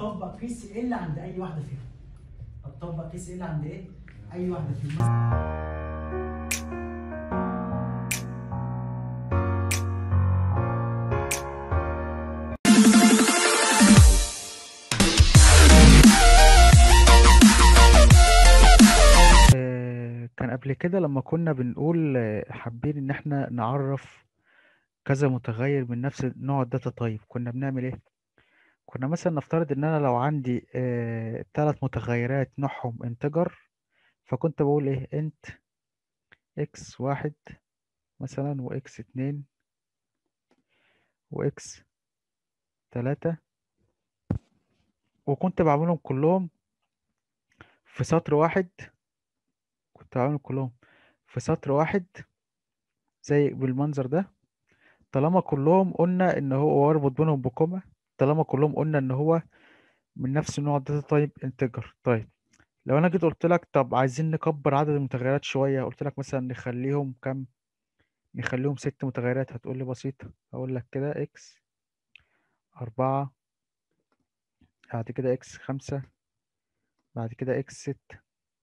هتطبق قيس ال عند اي واحده فيهم هتطبق قيس ال عند ايه اي واحده فيهم آه، كان قبل كده لما كنا بنقول آه، حابين ان احنا نعرف كذا متغير من نفس نوع الداتا تايب كنا بنعمل ايه كنا مثلا نفترض ان انا لو عندي ثلاث متغيرات نوعهم انتجر فكنت بقول ايه انت اكس واحد مثلا واكس اتنين واكس تلاتة وكنت بعملهم كلهم في سطر واحد كنت بعملهم كلهم في سطر واحد زي بالمنظر ده طالما كلهم قلنا ان هو واربط بينهم بكومة طالما كلهم قلنا ان هو من نفس نوع الداتا تايب انتجر طيب لو انا جيت قلت لك طب عايزين نكبر عدد المتغيرات شوية قلت لك مثلا نخليهم كام نخليهم ست متغيرات هتقول لي بسيطة اقول لك كده اكس أربعة بعد كده اكس خمسة بعد كده اكس ستة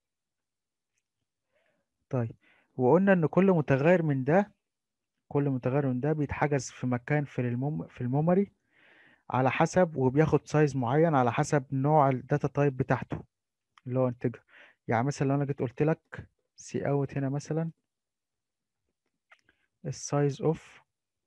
طيب وقلنا ان كل متغير من ده كل متغير من ده بيتحجز في مكان في المم... في الميموري على حسب وبياخد سايز معين على حسب نوع الداتا تايب بتاعته اللي هو انتجر يعني مثلا لو انا جيت قلت لك سي اوت هنا مثلا السايز اوف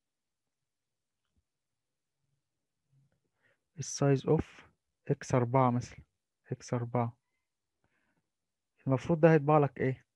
السايز اوف اكس أربعة مثلا اكس أربعة المفروض ده هيطبع لك ايه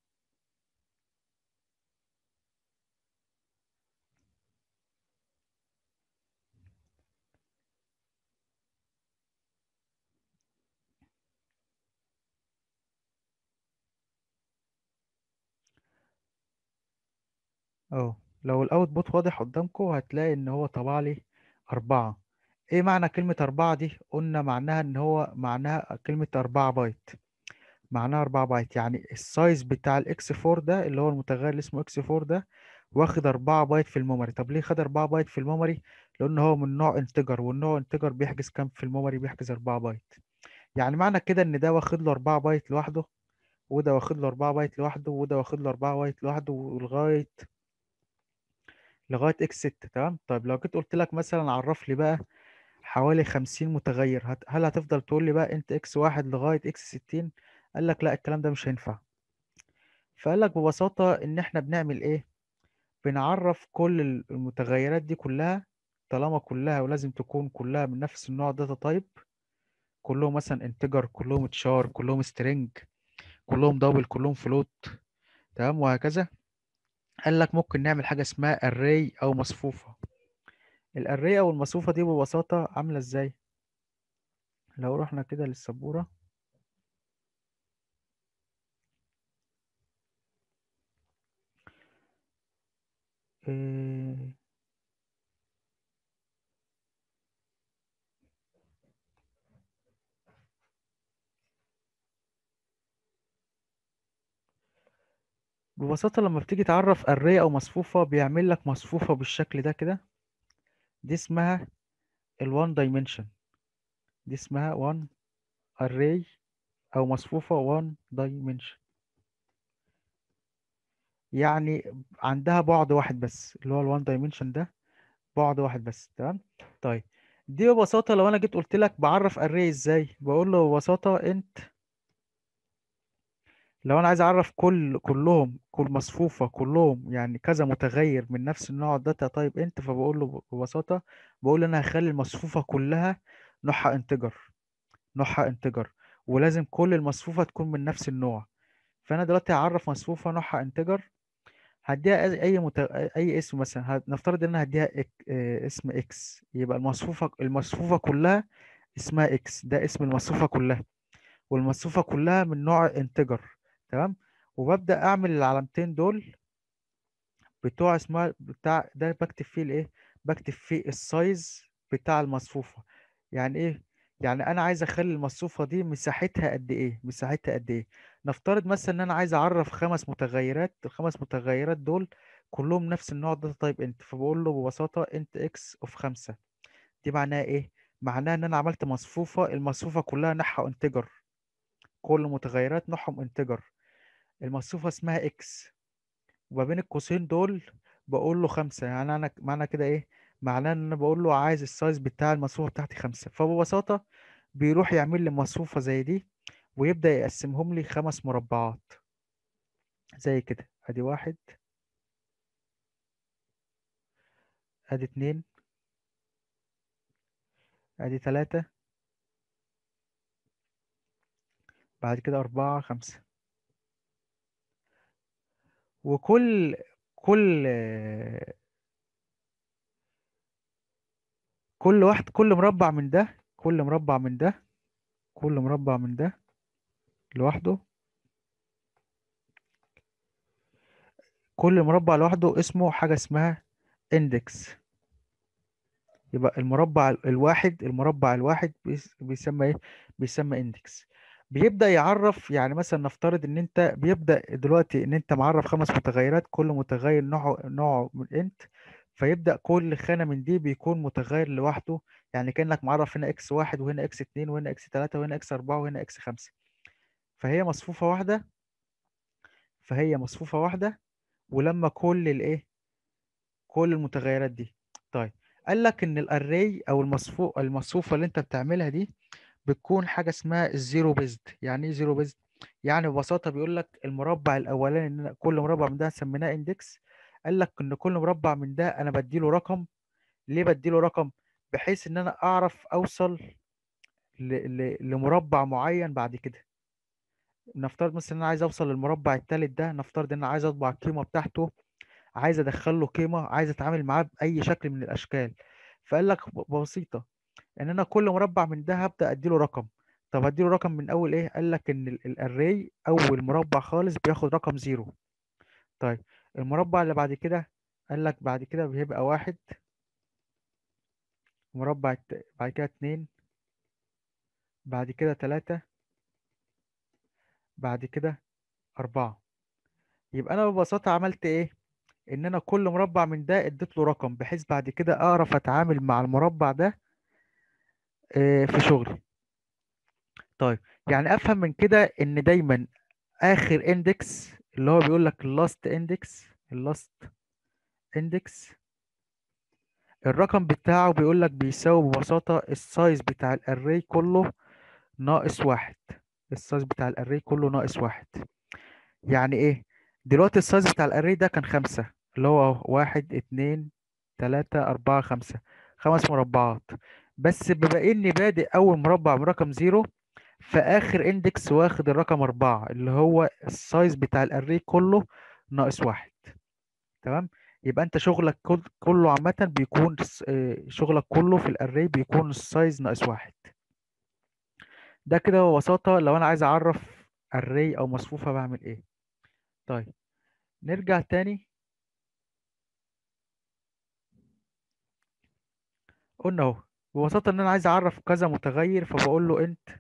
اه لو الاوتبوت واضح قدامكم هتلاقي ان هو طبع لي أربعة ايه معنى كلمة أربعة دي قلنا معناها ان هو معناها كلمة أربعة بايت معناها أربعة بايت يعني السايز بتاع الاكس فور ده اللي هو المتغير اللي اسمه اكس فور ده واخد أربعة بايت في الميموري طب ليه خد أربعة بايت في الميموري لأن هو من نوع انتجر والنوع انتجر بيحجز كام في الميموري بيحجز أربعة بايت يعني معنى كده ان ده واخد له أربعة بايت لوحده وده واخد له أربعة بايت لوحده وده واخد له أربعة بايت لوحده ولغاية لغاية اكس ستة تمام طيب لو جيت قلت لك مثلا عرف لي بقى حوالي خمسين متغير هت... هل هتفضل تقول لي بقى انت اكس واحد لغاية اكس ستين قال لك لا الكلام ده مش هينفع فقال لك ببساطة ان احنا بنعمل ايه بنعرف كل ال- المتغيرات دي كلها طالما كلها ولازم تكون كلها من نفس النوع داتا تايب كلهم مثلا انتجر كلهم تشار كلهم سترينج كلهم دبل كلهم فلوت تمام وهكذا قال لك ممكن نعمل حاجة اسمها array او مصفوفة الاري او المصفوفة دي ببساطة عاملة ازاي لو رحنا كده للسبورة إيه ببساطة لما بتيجي تعرف array او مصفوفة بيعمل لك مصفوفة بالشكل ده كده دي اسمها ال one dimension دي اسمها one array او مصفوفة one dimension يعني عندها بعد واحد بس اللي هو ال one dimension ده بعد واحد بس تمام طيب دي ببساطة لو انا جيت قلت لك بعرف array ازاي بقول له ببساطة انت لو انا عايز اعرف كل كلهم كل مصفوفة كلهم يعني كذا متغير من نفس النوع داتا تايب انت فبقول له ببساطة بقول له انا هخلي المصفوفة كلها نوعها انتجر نوعها انتجر ولازم كل المصفوفة تكون من نفس النوع فانا دلوقتي هعرف مصفوفة نوعها انتجر هديها اي اي, مت... أي اسم مثلا ه- نفترض ان انا هديها إك... آه، اسم اكس يبقى المصفوفة المصفوفة كلها اسمها اكس ده اسم المصفوفة كلها والمصفوفة كلها من نوع انتجر تمام وببدأ اعمل العلامتين دول بتوع اسمها بتاع ده بكتب فيه الايه بكتب فيه السايز بتاع المصفوفة يعني ايه يعني انا عايز اخلي المصفوفة دي مساحتها قد ايه مساحتها قد ايه نفترض مثلا ان انا عايز اعرف خمس متغيرات الخمس متغيرات دول كلهم نفس النوع داتا تايب انت فبقول له ببساطة انت اكس اوف خمسة دي معناها ايه معناها ان انا عملت مصفوفة المصفوفة كلها نوعها انتجر كل متغيرات نوعهم انتجر المصفوفة اسمها اكس وما بين القوسين دول بقول له خمسة يعني انا معنى كده ايه معناه ان انا بقول له عايز السايز بتاع المصفوفة بتاعتي خمسة فببساطة بيروح يعمل لي مصفوفة زي دي ويبدأ يقسمهم لي خمس مربعات زي كده ادي واحد ادي اتنين ادي تلاتة بعد كده اربعة خمسة وكل كل كل واحد كل مربع من ده كل مربع من ده كل مربع من ده لوحده كل مربع لوحده اسمه حاجة اسمها اندكس يبقى المربع الواحد المربع الواحد بيس- بيسمى ايه بيسمى اندكس بيبدأ يعرف يعني مثلا نفترض ان انت بيبدأ دلوقتي ان انت معرف خمس متغيرات كل متغير نوعه نوعه من انت فيبدأ كل خانة من دي بيكون متغير لوحده يعني كأنك معرف هنا اكس واحد وهنا اكس اتنين وهنا اكس تلاتة وهنا اكس اربعة وهنا اكس خمسة فهي مصفوفة واحدة فهي مصفوفة واحدة ولما كل الايه كل المتغيرات دي طيب قال لك ان الاري او المصفوفه المصفوفه اللي انت بتعملها دي بتكون حاجه اسمها الزيرو بيزد يعني ايه زيرو بيزد يعني ببساطه بيقول لك المربع الاولاني ان أنا كل مربع من ده سميناه اندكس قال لك ان كل مربع من ده انا بديله رقم ليه بديله رقم بحيث ان انا اعرف اوصل ل... ل... لمربع معين بعد كده نفترض مثلا ان انا عايز اوصل للمربع الثالث ده نفترض ان انا عايز اطبع القيمه بتاعته عايز ادخل له قيمه عايز اتعامل معاه باي شكل من الاشكال فقال لك ب- بسيطه ان انا كل مربع من ده هبدا اديله رقم طب هديله رقم من اول ايه قال لك ان الاري اول مربع خالص بياخد رقم زيرو طيب المربع اللي بعد كده قال لك بعد كده بيبقى واحد مربع الت- بعد كده اتنين بعد كده تلاتة بعد كده أربعة يبقى أنا ببساطة عملت إيه؟ إن أنا كل مربع من ده اديت له رقم بحيث بعد كده أعرف أتعامل مع المربع ده آه، في شغلي طيب يعني افهم من كده ان دايما اخر اندكس اللي هو بيقول لك اللاست اندكس اللاست اندكس الرقم بتاعه بيقول لك بيساوي ببساطة السايز بتاع الاري كله ناقص واحد السايز بتاع الاري كله ناقص واحد يعني ايه دلوقتي السايز بتاع الاري ده كان خمسة اللي هو واحد اتنين تلاتة اربعة خمسة خمس مربعات بس بما اني بادئ اول مربع برقم زيرو فآخر اندكس واخد الرقم أربعة اللي هو السايز بتاع الأري كله ناقص واحد تمام يبقى أنت شغلك كل كله عامة بيكون س- آه، شغلك كله في الأري بيكون السايز ناقص واحد ده كده ببساطة لو أنا عايز أعرف أري أو مصفوفة بعمل إيه طيب نرجع تاني قلنا أهو ببساطة إن أنا عايز أعرف كذا متغير فبقول له انت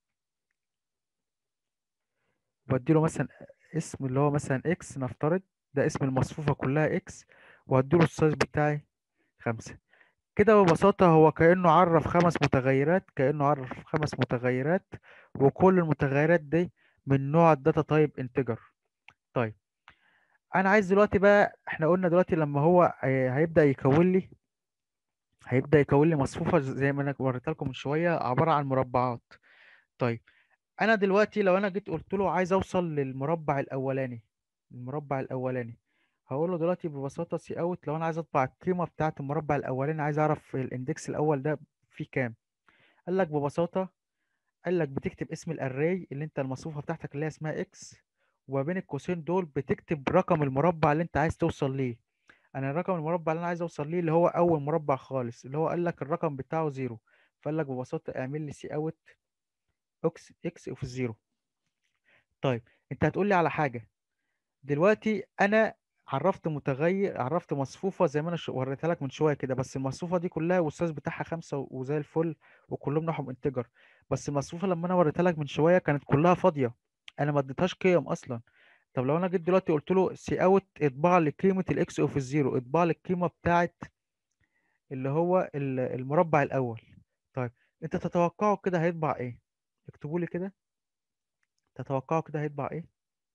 بديله مثلا اسم اللي هو مثلا اكس نفترض ده اسم المصفوفة كلها اكس وهديله السايز بتاعي خمسة كده ببساطة هو كأنه عرف خمس متغيرات كأنه عرف خمس متغيرات وكل المتغيرات دي من نوع الداتا تايب انتجر طيب انا عايز دلوقتي بقى احنا قلنا دلوقتي لما هو هي- هيبدأ يكون لي هيبدأ يكون لي مصفوفة زي ما انا وريتها لكم من شوية عبارة عن مربعات طيب انا دلوقتي لو انا جيت قلت له عايز اوصل للمربع الاولاني المربع الاولاني هقول له دلوقتي ببساطة سي اوت لو انا عايز اطبع القيمة بتاعة المربع الاولاني عايز اعرف الاندكس الاول ده فيه كام قال لك ببساطة قال لك بتكتب اسم الاري اللي انت المصفوفة بتاعتك اللي هي اسمها اكس وما بين القوسين دول بتكتب رقم المربع اللي انت عايز توصل ليه انا الرقم المربع اللي انا عايز اوصل ليه اللي هو اول مربع خالص اللي هو قال لك الرقم بتاعه زيرو فقال لك ببساطة اعمل لي سي اوت اكس اكس اوف الزيرو طيب انت هتقول لي على حاجة دلوقتي انا عرفت متغير عرفت مصفوفة زي ما انا ش- وريتها لك من شوية كده بس المصفوفة دي كلها والسايز بتاعها خمسة و- وزي الفل وكلهم نوعهم انتجر بس المصفوفة لما انا وريتها لك من شوية كانت كلها فاضية انا ما اديتهاش قيم اصلا طب لو انا جيت دلوقتي قلت له سي اوت اطبع لي قيمة الاكس اوف الزيرو اطبع لي القيمة بتاعت اللي هو ال- المربع الاول طيب انت تتوقعوا كده هيطبع ايه اكتبوا لي كده تتوقعوا كده هيطبع ايه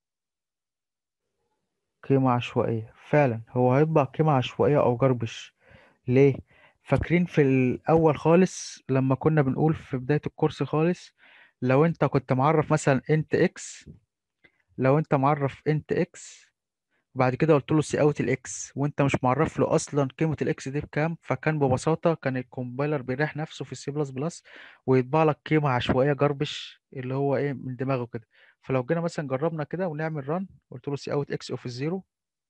قيمة عشوائية فعلا هو هيطبع قيمة عشوائية او جربش ليه فاكرين في الاول خالص لما كنا بنقول في بداية الكورس خالص لو انت كنت معرف مثلا انت اكس لو انت معرف انت اكس وبعد كده قلت له سي اوت الاكس وانت مش معرف له اصلا قيمه الاكس دي بكام فكان ببساطه كان الكومبايلر بيريح نفسه في السي بلس بلس ويطبع لك قيمه عشوائيه جربش اللي هو ايه من دماغه كده فلو جينا مثلا جربنا كده ونعمل ران قلت له سي اوت اكس اوف الزيرو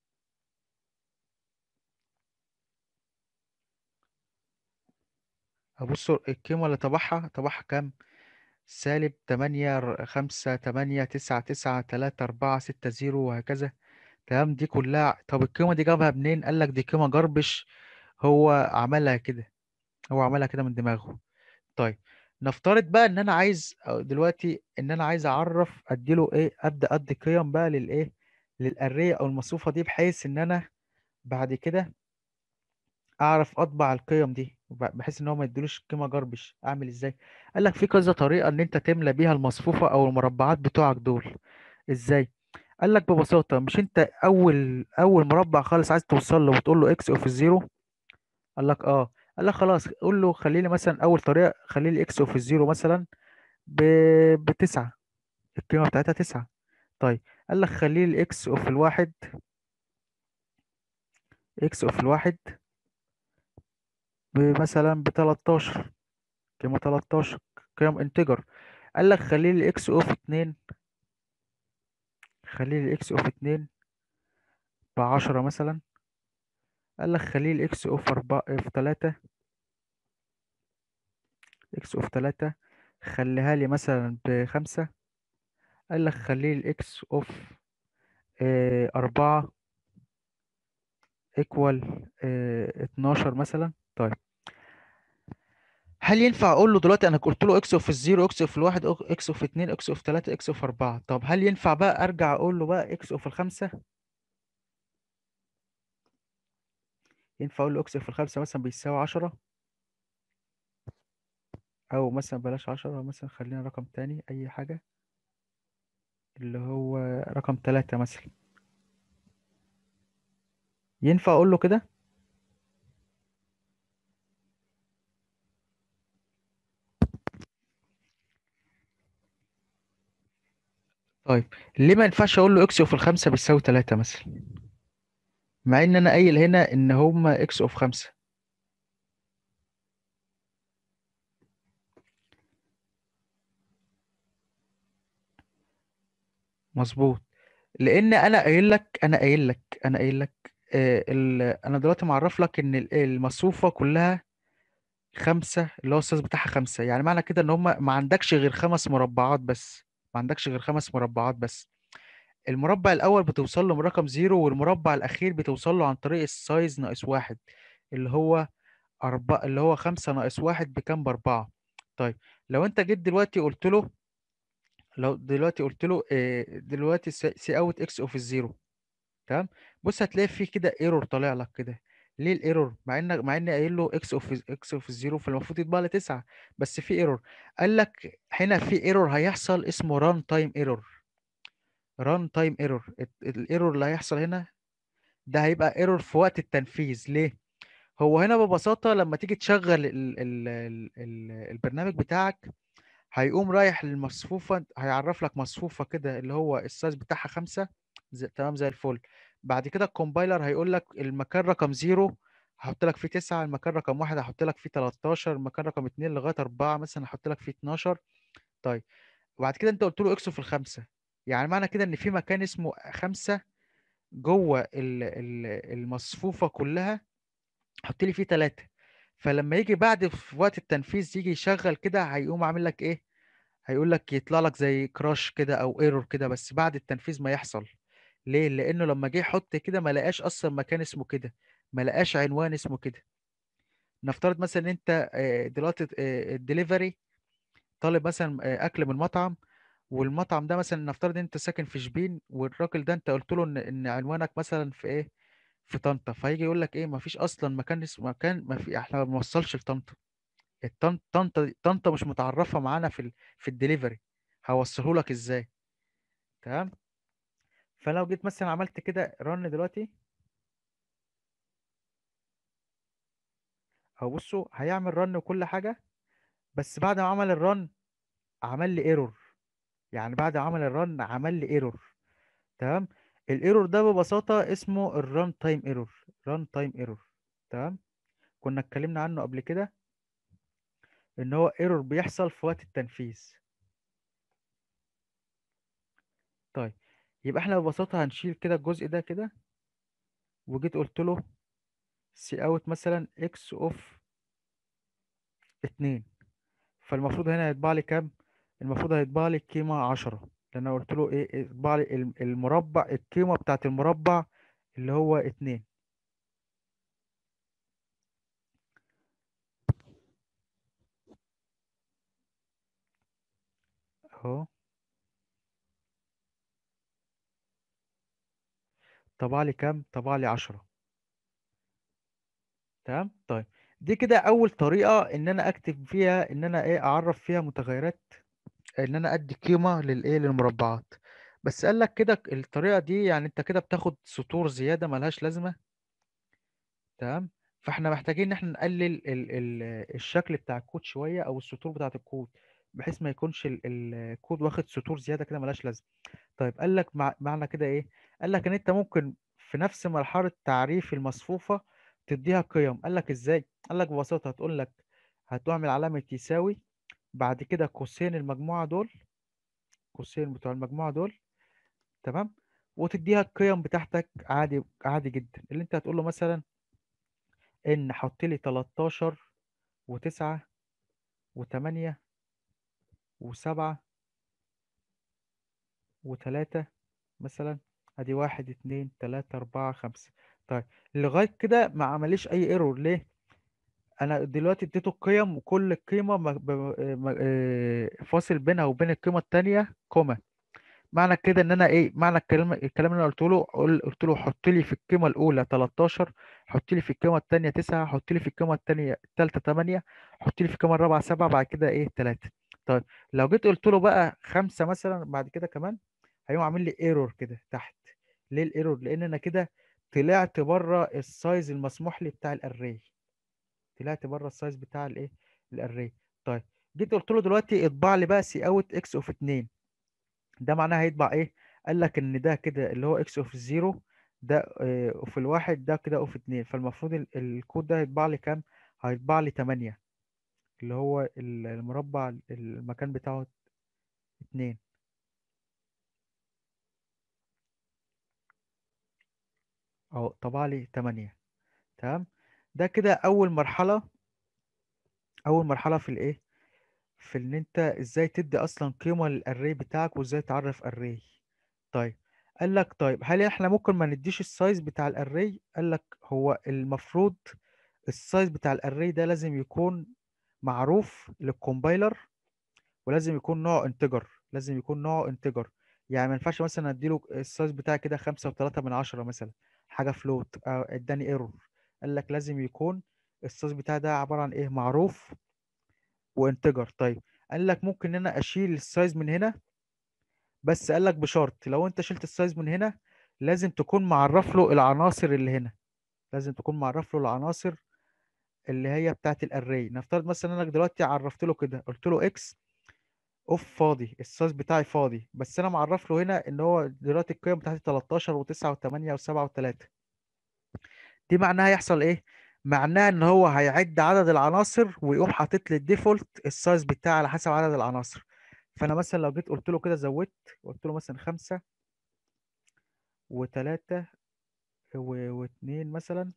هبص القيمه اللي طبعها طبعها كام سالب تمانية خمسة تمانية تسعة تسعة تلاتة أربعة ستة زيرو وهكذا تمام دي كلها طب القيمة دي جابها منين قال لك دي قيمة جربش هو عملها كده هو عملها كده من دماغه طيب نفترض بقى ان انا عايز أو دلوقتي ان انا عايز اعرف اديله ايه ابدا ادي قيم بقى للايه للاريه او المصفوفه دي بحيث ان انا بعد كده اعرف اطبع القيم دي وب- بحيث ان هو ما يديلوش قيمه جربش اعمل ازاي قال لك في كذا طريقه ان انت تملى بيها المصفوفه او المربعات بتوعك دول ازاي قال لك ببساطه مش انت اول اول مربع خالص عايز توصل له وتقول له اكس اوف الزيرو قال لك اه قال لك خلاص قول له خلي لي مثلا اول طريقه خلي لي اكس اوف الزيرو مثلا ب... بتسعة القيمه بتاعتها تسعة طيب قال لك خلي لي اكس اوف الواحد اكس اوف الواحد مثلا ب 13 قيمه 13 قيم انتجر قال لك خلي لي اكس اوف 2 خلي لي اكس اوف 2 ب 10 مثلا قال لك خلي لي اكس اوف 4 في 3 اكس اوف 3 خليها لي مثلا بخمسة قال لك خليه الاكس اوف أربعة ايكوال اتناشر مثلا طيب هل ينفع اقول له دلوقتي انا قلت له اكس اوف الزيرو اكس اوف الواحد اكس اوف اتنين اكس اوف تلاتة اكس اوف اربعة طب هل ينفع بقى ارجع اقول له بقى اكس اوف الخمسة ينفع اقول له اكس اوف الخمسة مثلا بيساوي عشرة او مثلا بلاش عشرة مثلا خلينا رقم تاني اي حاجة اللي هو رقم تلاتة مثلا ينفع اقول له كده طيب ليه ما ينفعش اقول له اكس اوف الخمسة بيساوي تلاتة مثلا مع ان انا قايل هنا ان هما اكس اوف خمسة مظبوط لان انا قايل لك انا قايل لك انا قايل لك آه ال... انا دلوقتي معرف لك ان ال- المصفوفة كلها خمسة اللي هو السايز بتاعها خمسة يعني معنى كده ان هما ما عندكش غير خمس مربعات بس ما عندكش غير خمس مربعات بس المربع الاول بتوصل له من رقم زيرو والمربع الاخير بتوصل له عن طريق السايز ناقص واحد اللي هو أربعة اللي هو خمسة ناقص واحد بكام بأربعة طيب لو أنت جيت دلوقتي قلت له لو دلوقتي قلت له آه، دلوقتي سي اوت اكس اوف الزيرو تمام بص هتلاقي في كده ايرور طالع لك كده ليه الايرور مع ان مع اني قايل له اكس اوف اكس اوف الزيرو فالمفروض يطبع لي 9 بس في ايرور قال لك هنا في ايرور هيحصل اسمه ران تايم ايرور ران تايم ايرور الايرور اللي هيحصل هنا ده هيبقى ايرور في وقت التنفيذ ليه هو هنا ببساطة لما تيجي تشغل ال ال ال ال البرنامج بتاعك هيقوم رايح للمصفوفة هيعرف لك مصفوفة كده اللي هو السايز بتاعها خمسة زي تمام زي الفل بعد كده الكومبايلر هيقول لك المكان رقم زيرو هحط لك فيه تسعة المكان رقم واحد هحط لك فيه 13 المكان رقم اتنين لغاية أربعة مثلا هحط لك فيه 12 طيب وبعد كده أنت قلت له اكسو في الخمسة يعني معنى كده إن في مكان اسمه خمسة جوه ال- ال- المصفوفة كلها حط لي فيه ثلاثة فلما يجي بعد في وقت التنفيذ يجي يشغل كده هيقوم عامل لك ايه هيقول لك يطلع لك زي كراش كده او ايرور كده بس بعد التنفيذ ما يحصل ليه لانه لما جه يحط كده ما لقاش اصلا مكان اسمه كده ما لقاش عنوان اسمه كده نفترض مثلا ان انت آه، دلوقتي الدليفري طالب مثلا آه، اكل من مطعم والمطعم ده مثلا نفترض ان انت ساكن في شبين والراجل ده انت قلت له ان ان عنوانك مثلا في ايه في طنطا فهيجي يقول لك ايه ما فيش اصلا مكان اسمه مكان ما في احنا ما بنوصلش لطنطا الطن- طنطا طنطا مش متعرفه معانا في ال في الدليفري هوصله لك ازاي تمام فلو جيت مثلا عملت كده رن دلوقتي هو بصوا هيعمل رن وكل حاجه بس بعد ما عمل الرن عمل لي ايرور يعني بعد ما عمل الرن عمل لي ايرور تمام الايرور ده ببساطه اسمه الران تايم ايرور ران تايم ايرور تمام كنا اتكلمنا عنه قبل كده ان هو ايرور بيحصل في وقت التنفيذ طيب يبقى احنا ببساطه هنشيل كده الجزء ده كده وجيت قلت له سي اوت مثلا اكس اوف اتنين فالمفروض هنا هيطبع لي كام المفروض هيطبع لي قيمة عشرة لأن أنا قلت له إيه إيه، اطبع لي الم- المربع القيمة بتاعت المربع اللي هو اتنين أهو طبع لي كام طبع لي عشرة تمام طيب دي كده أول طريقة إن أنا أكتب فيها إن أنا إيه أعرف فيها متغيرات إن أنا أدي قيمة للإيه للمربعات بس قال لك كده الطريقة دي يعني أنت كده بتاخد سطور زيادة ملهاش لازمة تمام فاحنا محتاجين ان احنا نقلل ال ال الشكل بتاع الكود شويه او السطور بتاعه الكود بحيث ما يكونش ال- ال- الكود واخد سطور زياده كده ملهاش لازمه طيب قال لك مع معنى كده ايه قال لك ان انت ممكن في نفس مرحله تعريف المصفوفه تديها قيم قال لك ازاي قال لك ببساطه هتقول لك هتعمل علامه يساوي بعد كده قوسين المجموعه دول قوسين بتوع المجموعه دول تمام وتديها القيم بتاعتك عادي عادي جدا اللي انت هتقول له مثلا ان حط لي 13 و9 و8 و7 و3 مثلا ادي واحد اتنين تلاتة اربعة خمسة طيب لغاية كده ما عمليش اي ايرور ليه انا دلوقتي اديته القيم وكل قيمة م- ب- م- آه، فاصل بينها وبين القيمة التانية كوما معنى كده ان انا ايه معنى الكلام الكلام اللي انا قلت له قل- قلت له حط لي في القيمه الاولى 13 حط لي في القيمه الثانيه 9 حط لي في القيمه الثانيه الثالثه 8 حط لي في القيمه الرابعه 7 بعد كده ايه 3 طيب لو جيت قلت له بقى 5 مثلا بعد كده كمان هيقوم عامل لي ايرور كده تحت ليه الايرور لان انا كده طلعت بره السايز المسموح لي بتاع الاري طلعت بره السايز بتاع الايه الاري طيب جيت قلت له دلوقتي اطبع لي بقى سي اوت اكس اوف 2 ده معناه هيطبع ايه قال لك ان ده كده اللي هو اكس اوف زيرو ده آه، اوف الواحد ده كده اوف اتنين فالمفروض ال- الكود ده هيطبع لي كام هيطبع لي تمانية اللي هو ال- المربع المكان بتاعه اتنين اهو طبع لي تمانية تمام ده كده اول مرحلة اول مرحلة في الايه في ان انت ازاي تدي اصلا قيمة للاري بتاعك وازاي تعرف اري طيب قال لك طيب هل احنا ممكن ما نديش السايز بتاع الاري قال لك هو المفروض السايز بتاع الاري ده لازم يكون معروف للكومبايلر ولازم يكون نوعه انتجر لازم يكون نوعه انتجر يعني ما ينفعش مثلا اديله السايز بتاعي كده خمسة وتلاتة من عشرة مثلا حاجة فلوت اداني ايرور قال لك لازم يكون السايز بتاعي ده عبارة عن ايه معروف وانتجر طيب قال لك ممكن ان انا اشيل السايز من هنا بس قال لك بشرط لو انت شلت السايز من هنا لازم تكون معرف له العناصر اللي هنا لازم تكون معرف له العناصر اللي هي بتاعت الاري نفترض مثلا انا دلوقتي عرفت له كده قلت له اكس اوف فاضي السايز بتاعي فاضي بس انا معرف له هنا ان هو دلوقتي القيم بتاعتي 13 و9 و8 و7 و3 دي معناها هيحصل ايه معناها ان هو هيعد عدد العناصر ويقوم حاطط لي الديفولت السايز بتاعي على حسب عدد العناصر فانا مثلا لو جيت قلت له كده زودت قلت له مثلا خمسة وتلاتة و- واتنين مثلا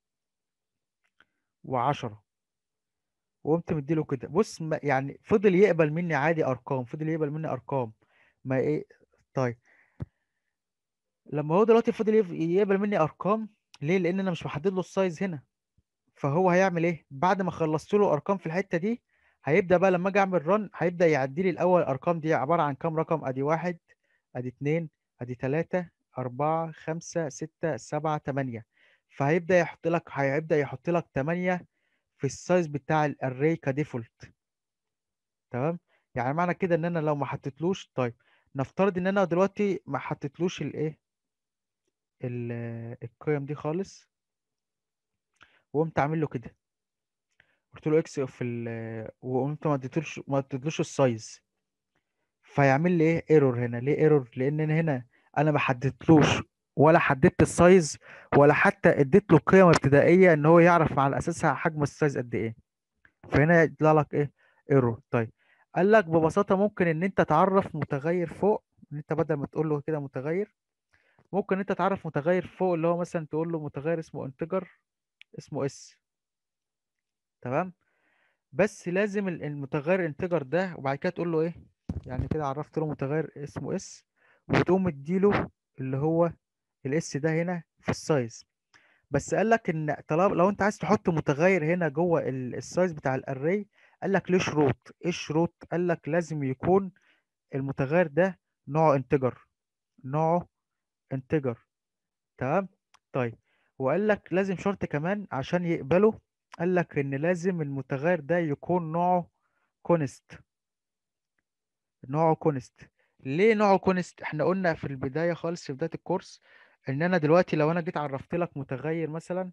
وعشرة وقمت مديله كده بص ما يعني فضل يقبل مني عادي ارقام فضل يقبل مني ارقام ما ايه طيب لما هو دلوقتي فضل يف- يقبل مني ارقام ليه لان انا مش محدد له السايز هنا فهو هيعمل ايه بعد ما خلصت له ارقام في الحته دي هيبدا بقى لما اجي اعمل رن هيبدا يعدي لي الاول الارقام دي عباره عن كام رقم ادي واحد ادي اتنين ادي تلاتة اربعة خمسة ستة سبعة تمانية فهيبدا يحط لك هيبدا يحط لك تمانية في السايز بتاع الاري كديفولت تمام يعني معنى كده ان انا لو ما حطيتلوش طيب نفترض ان انا دلوقتي ما حطيتلوش الايه ال- القيم دي خالص وقمت عامل له كده قلت له اكس في ال وقمت ما اديتلوش ما اديتلوش السايز فيعمل لي ايه ايرور هنا ليه ايرور لان أنا هنا انا ما حددتلوش ولا حددت السايز ولا حتى اديت له قيم ابتدائيه ان هو يعرف على اساسها حجم السايز قد ايه فهنا يطلع لك ايه ايرور طيب قال لك ببساطه ممكن ان انت تعرف متغير فوق ان انت بدل ما تقول له كده متغير ممكن انت تعرف متغير فوق اللي هو مثلا تقول له متغير اسمه انتجر اسمه اس تمام بس لازم ال- المتغير انتجر ده وبعد كده تقول له ايه يعني كده عرفت له متغير اسمه اس وتقوم مديله اللي هو الاس ده هنا في السايز بس قال لك ان طالما لو انت عايز تحط متغير هنا جوه ال- السايز بتاع الاري قال لك ليه شروط ايه الشروط قال لك لازم يكون المتغير ده نوعه انتجر نوعه انتجر تمام طيب وقال لك لازم شرط كمان عشان يقبله قال لك ان لازم المتغير ده يكون نوعه كونست نوعه كونست ليه نوعه كونست احنا قلنا في البداية خالص في بداية الكورس ان انا دلوقتي لو انا جيت عرفت لك متغير مثلا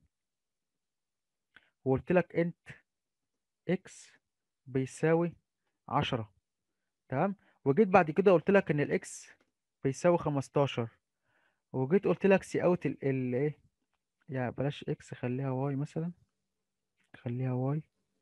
وقلت لك انت اكس بيساوي عشرة تمام وجيت بعد كده قلت لك ان الاكس بيساوي خمستاشر وجيت قلت لك سي اوت ال ال ايه يعني بلاش اكس خليها واي مثلا خليها واي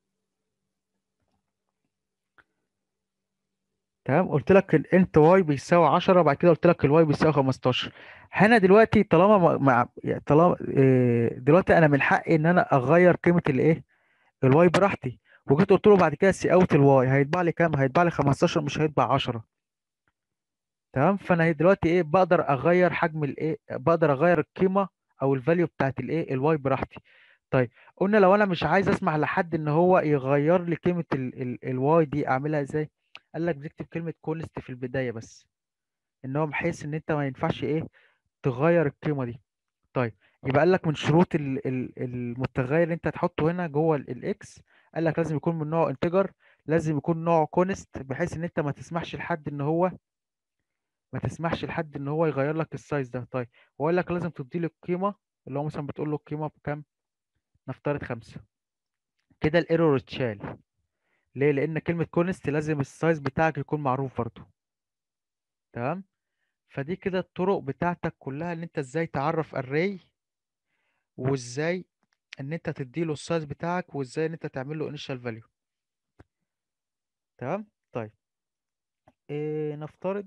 تمام قلت لك الانت واي بيساوي 10 بعد كده قلت لك الواي بيساوي 15 هنا دلوقتي طالما ما- مع يعني طالما إيه، دلوقتي انا من حقي ان انا اغير قيمه الايه الواي براحتي وجيت قلت له بعد كده سي اوت الواي هيطبع لي كام هيطبع لي 15 مش هيطبع 10 تمام فانا دلوقتي ايه بقدر اغير حجم الايه بقدر اغير القيمه او الفاليو بتاعت الايه الواي براحتي طيب قلنا لو انا مش عايز اسمح لحد ان هو يغير لي قيمه ال ال الواي دي اعملها ازاي قال لك بتكتب كلمه كونست في البدايه بس ان هو بحيث ان انت ما ينفعش ايه تغير القيمه دي طيب يبقى قال لك من شروط ال ال المتغير اللي انت هتحطه هنا جوه الاكس قال لك لازم يكون من نوع انتجر لازم يكون نوعه كونست بحيث ان انت ما تسمحش لحد ان هو ما تسمحش لحد ان هو يغير لك السايز ده طيب وقال لك لازم تدي له القيمه اللي هو مثلا بتقول له القيمه بكام نفترض خمسة كده الايرور اتشال ليه لان كلمه كونست لازم السايز بتاعك يكون معروف برضه تمام فدي كده الطرق بتاعتك كلها ان انت ازاي تعرف array وازاي ان انت تديله السايز بتاعك وازاي ان انت تعمل له initial value تمام طيب إيه نفترض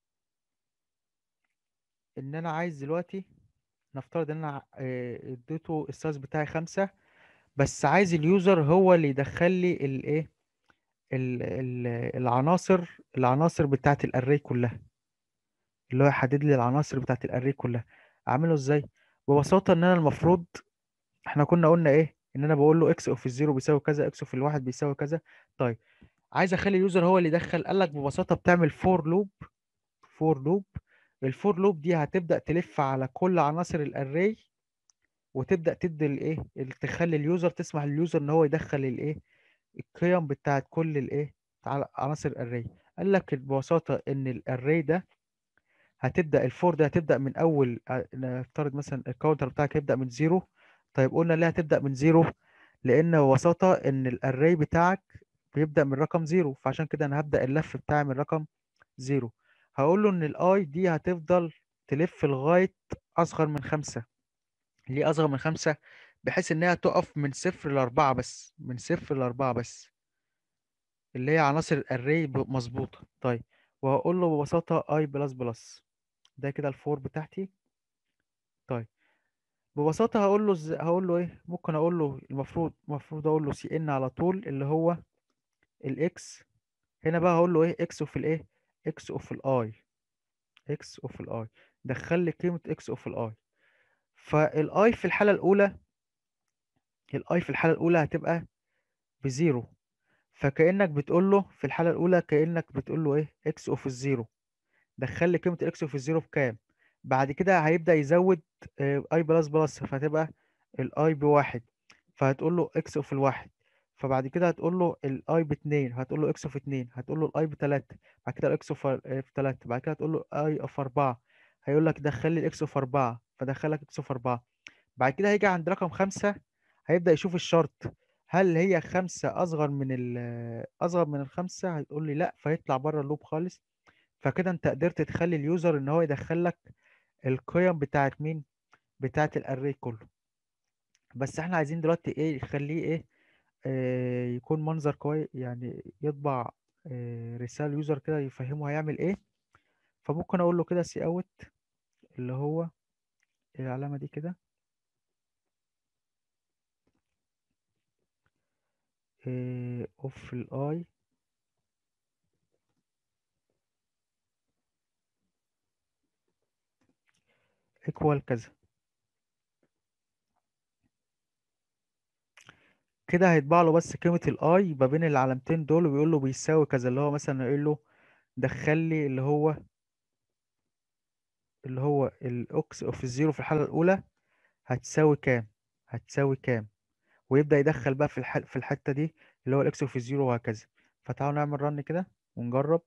ان انا عايز دلوقتي نفترض ان انا إيه اديته السايز بتاعي خمسة بس عايز اليوزر هو اللي يدخل لي الايه ال- ال- العناصر العناصر بتاعت الاري كلها اللي هو يحدد لي العناصر بتاعت الاري كلها اعمله ازاي ببساطة ان انا المفروض احنا كنا قلنا ايه ان انا بقول له اكس اوف الزيرو بيساوي كذا اكس اوف الواحد بيساوي كذا طيب عايز اخلي اليوزر هو اللي يدخل قال لك ببساطه بتعمل فور لوب فور لوب الفور لوب دي هتبدا تلف على كل عناصر الاري وتبدا تدي الايه ال- تخلي اليوزر تسمح لليوزر ان هو يدخل الايه القيم بتاعت كل الايه على عناصر الاري قال لك ببساطه ان الاري ده هتبدا الفور ده هتبدا من اول ع- نفترض مثلا الكاونتر بتاعك يبدا من زيرو طيب قلنا ليه هتبدا من زيرو لان ببساطه ان الاري بتاعك بيبدا من رقم زيرو فعشان كده انا هبدا اللف بتاعي من رقم زيرو هقول له ان الاي دي هتفضل تلف لغايه اصغر من خمسة ليه اصغر من خمسة بحيث انها تقف من صفر لاربعة بس من صفر لاربعة بس اللي هي عناصر الاري مظبوطه طيب وهقول له ببساطه اي بلس بلس ده كده الفور بتاعتي طيب ببساطة هقول له إز... هقول له ايه ممكن اقول له المفروض المفروض اقول له سي ان على طول اللي هو الاكس هنا بقى هقول له ايه اكس اوف الايه اكس اوف الاي اكس اوف الاي دخل لي قيمة اكس اوف الاي فالاي في الحالة الاولى الاي في الحالة الاولى هتبقى بزيرو فكأنك بتقول له في الحالة الاولى كأنك بتقول له ايه اكس اوف الزيرو دخل لي قيمة الاكس اوف الزيرو بكام بعد كده هيبدأ يزود اي بلس بلس فهتبقى الاي بواحد فهتقول له اكس اوف الواحد فبعد كده هتقول له الاي باتنين هتقول له اكس في اتنين هتقول له الاي بتلاتة بعد كده الاكس في في تلاتة بعد كده هتقول له اي في اربعة هيقول لك دخل لي الاكس في اربعة فدخلك اكس في اربعة بعد كده هيجي عند رقم خمسة هيبدأ يشوف الشرط هل هي خمسة أصغر من ال أصغر من الخمسة هتقول لي لأ فيطلع بره اللوب خالص فكده أنت قدرت تخلي اليوزر إن هو يدخل لك القيم بتاعت مين؟ بتاعت الأري كله بس احنا عايزين دلوقتي ايه يخليه ايه آه يكون منظر كويس يعني يطبع آه رسالة يوزر كده يفهمه هيعمل ايه فممكن اقول له كده سي اوت اللي هو العلامة دي كده اوف الاي ايكوال كذا كده هيطبع له بس قيمة الاي ما بين العلامتين دول وبيقول له بيساوي كذا اللي هو مثلا يقول له دخل لي اللي هو اللي هو الاكس اوف الزيرو في الحالة الأولى هتساوي كام هتساوي كام ويبدأ يدخل بقى في الح... في الحتة دي اللي هو الاكس اوف الزيرو وهكذا فتعالوا نعمل رن كده ونجرب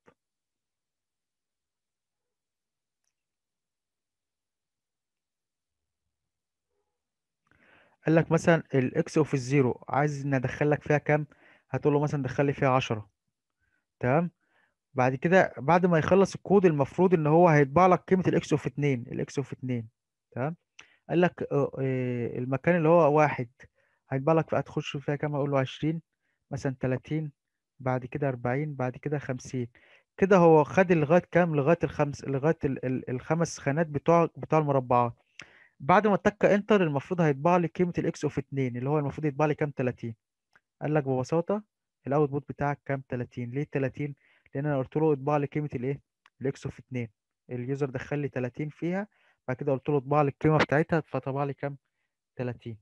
قال لك مثلا الاكس اوف الزيرو عايز ندخل لك فيها كام هتقول له مثلا دخل لي فيها 10 تمام بعد كده بعد ما يخلص الكود المفروض ان هو هيطبع لك قيمه الاكس اوف 2 الاكس اوف 2 تمام قال لك آه، آه، المكان اللي هو واحد هيطبع لك هتخش فيها كام اقول له 20 مثلا 30 بعد كده 40 بعد كده 50 كده هو خد لغايه كام لغايه الخمس لغايه ال- ال- الخمس خانات بتوع بتوع المربعات بعد ما اتك انتر المفروض هيطبع لي قيمه الاكس اوف 2 اللي هو المفروض يطبع لي كام 30 قال لك ببساطه الاوتبوت بتاعك كام 30 ليه 30 لان انا قلت له اطبع لي قيمه الايه الاكس اوف 2 اليوزر دخل لي 30 فيها بعد كده قلت له اطبع لي القيمه بتاعتها فطبع لي كام 30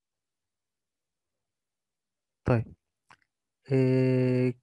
طيب إيه...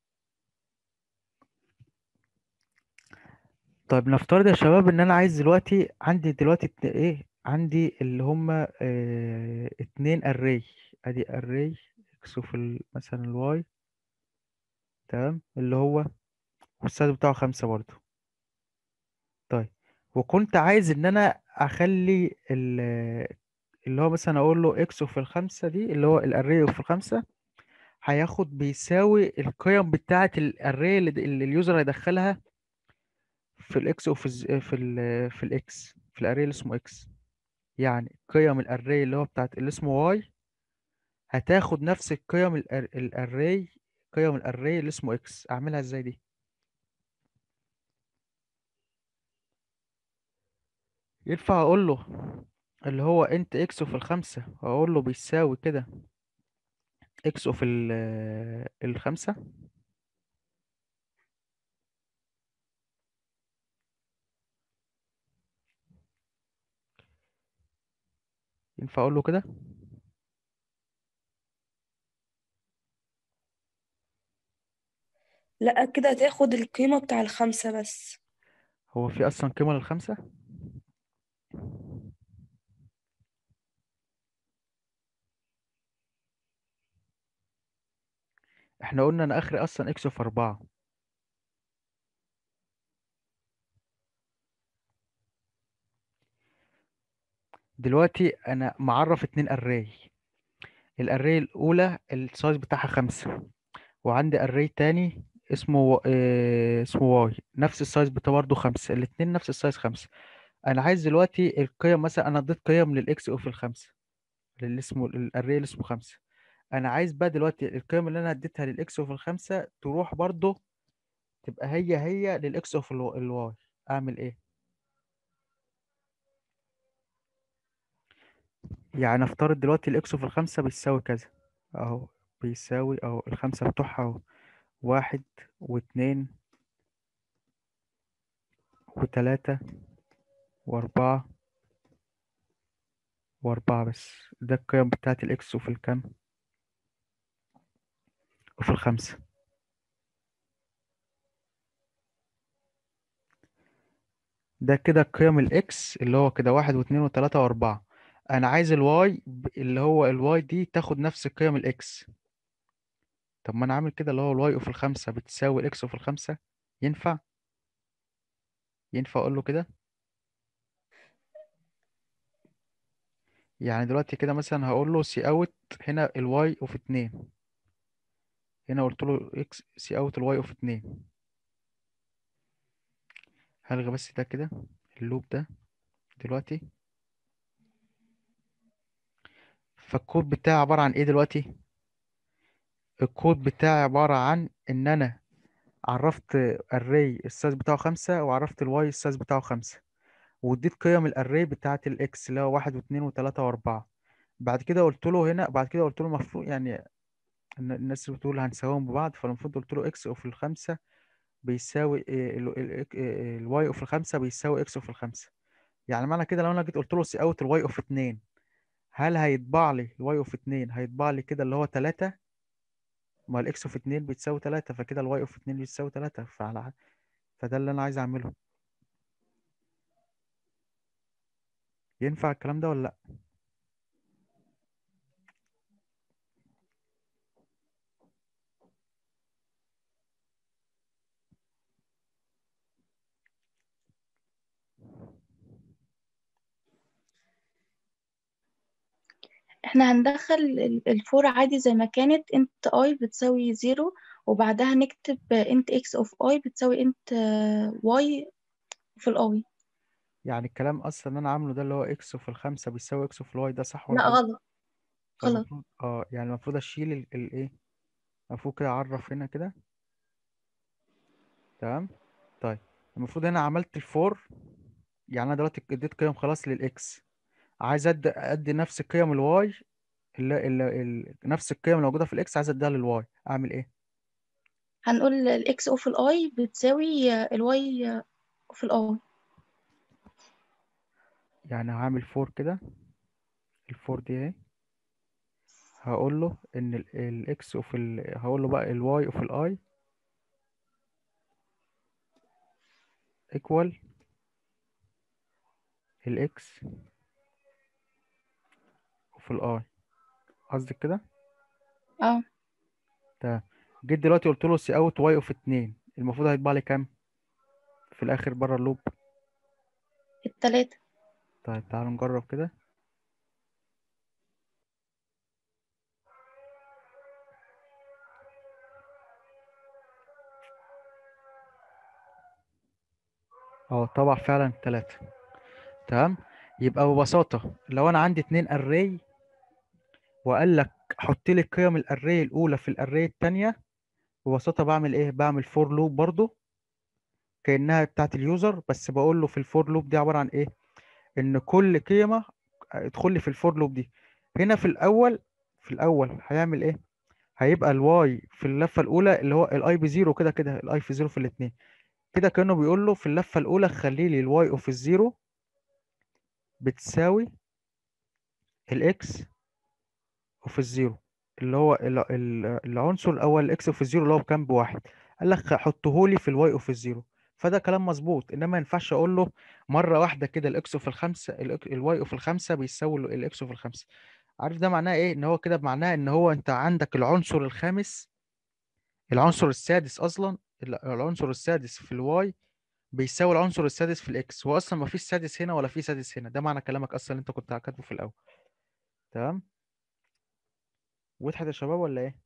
طيب نفترض يا شباب ان انا عايز دلوقتي عندي دلوقتي ات- ايه عندي اللي هما اه... اتنين اري ادي اري اكس اوف ال- مثلا الواي تمام اللي هو والسايز بتاعه خمسة برضو طيب وكنت عايز ان انا اخلي ال- اللي هو مثلا اقول له اكس في الخمسة دي اللي هو الاري في الخمسة هياخد بيساوي القيم بتاعة الاري اللي, اللي اليوزر هيدخلها في الاكس اوف في ال في الاكس في الاري اللي اسمه اكس يعني قيم الاري اللي هو بتاعت اللي اسمه واي هتاخد نفس القيم الاري قيم الاري اللي اسمه اكس اعملها ازاي دي ينفع اقول له اللي هو انت اكس في الخمسة واقول له بيساوي كده اكس في ال الخمسة ينفع اقول له كده لا كده هتاخد القيمة بتاع الخمسة بس هو في اصلا قيمة للخمسة احنا قلنا انا اخري اصلا اكس في اربعة دلوقتي انا معرف اتنين اري الاري الاولى السايز بتاعها خمسة وعندي اري تاني اسمه و- اه اسمه واي نفس السايز بتاعه برضه خمسة الاتنين نفس السايز خمسة انا عايز دلوقتي القيم مثلا انا اديت قيم للاكس او في الخمسة اللي اسمه الاري اللي اسمه خمسة انا عايز بقى دلوقتي القيم اللي انا اديتها للاكس او في الخمسة تروح برضه تبقى هي هي للاكس او في الو- الواي اعمل ايه يعني افترض دلوقتي الاكس في الخمسة بيساوي كذا اهو بيساوي اهو الخمسة بتوعها اهو واحد واتنين وتلاتة واربعة واربعة بس ده القيم بتاعت الاكس وفي الكام وفي الخمسة ده كده قيم الاكس اللي هو كده واحد واتنين وتلاتة واربعة انا عايز الواي ب- اللي هو الواي دي تاخد نفس قيم الاكس طب ما انا عامل كده اللي هو الواي اوف الخمسة بتساوي الاكس اوف الخمسة ينفع ينفع اقول له كده يعني دلوقتي كده مثلا هقول له سي اوت هنا الواي اوف اتنين هنا قلت له اكس سي اوت الواي اوف اتنين هلغي بس ده كده اللوب ده دلوقتي فالكود بتاعي عبارة عن ايه دلوقتي الكود بتاعي عبارة عن ان انا عرفت array السايز بتاعه خمسة وعرفت الواي السايز بتاعه خمسة واديت قيم الاري بتاعة الاكس اللي هو واحد واثنين وثلاثة واربعة بعد كده قلت له هنا بعد كده قلت له المفروض يعني إن الناس بتقول هنساويهم ببعض فالمفروض قلت له اكس اوف الخمسة بيساوي الواي اوف الخمسة بيساوي اكس اوف الخمسة يعني معنى كده لو انا جيت قلت له سي اوت الواي اوف اتنين هل هيطبع لي الواي اوف اتنين هيطبع لي كده اللي هو تلاتة ما الاكس اوف اتنين بتساوي تلاتة فكده الواي اوف اتنين بتساوي تلاتة فعلى فده اللي انا عايز اعمله ينفع الكلام ده ولا لا احنا هندخل ال- الفور عادي زي ما كانت انت اي بتساوي زيرو وبعدها نكتب انت اكس اوف اي بتساوي انت واي في الاي يعني الكلام اصلا اللي انا عامله ده اللي هو اكس اوف الخمسة بيساوي اكس اوف الواي ده صح ولا لا غلط غلط غلط فالمفروض اه يعني المفروض اشيل ال- الايه المفروض كده اعرف هنا كده تمام طيب المفروض هنا عملت الفور يعني انا دلوقتي اديت قيم خلاص للاكس عايز ادي ادي نفس قيم الواي اللي اللي ال... نفس القيم اللي موجوده في الاكس عايز اديها للواي اعمل ايه هنقول الاكس اوف الاي بتساوي الواي اوف الاي يعني هعمل فور كده الفور دي اهي هقول له ان الاكس اوف ال... هقول له بقى الواي اوف الاي ايكوال الاكس اوف الاي قصدك كده اه تمام جيت دلوقتي قلت له سي اوت واي اوف اتنين المفروض هيطبع لي كام في الاخر بره اللوب التلاتة طيب تعالوا نجرب كده اه طبع فعلا تلاتة تمام يبقى ببساطة لو انا عندي اتنين اري وقال لك حط لي قيم الاري الاولى في الاري التانية ببساطة بعمل ايه بعمل فور لوب برضو كأنها بتاعت اليوزر بس بقول له في الفور لوب دي عبارة عن ايه ان كل قيمة ادخل لي في الفور لوب دي هنا في الاول في الاول هيعمل ايه هيبقى الواي في اللفة الاولى اللي هو الاي بزيرو كده كده الاي في زيرو في الاتنين كده كأنه بيقول له في اللفة الاولى خلي لي الواي اوف الزيرو بتساوي الاكس اوف الزيرو اللي هو ال- ال- العنصر الاول الاكس اوف الزيرو اللي هو بكام بواحد قال لك حطه لي في الواي اوف الزيرو فده كلام مظبوط انما ما ينفعش اقول له مره واحده كده الاكس اوف الخمسه الواي اوف الخمسه بيساوي الاكس اوف الخمسه عارف ده معناه ايه ان هو كده معناه ان هو انت عندك العنصر الخامس العنصر السادس اصلا ال- العنصر السادس في الواي بيساوي العنصر السادس في الاكس هو اصلا ما فيش سادس هنا ولا في سادس هنا ده معنى كلامك اصلا اللي انت كنت كاتبه في الاول تمام وضحت يا شباب ولا ايه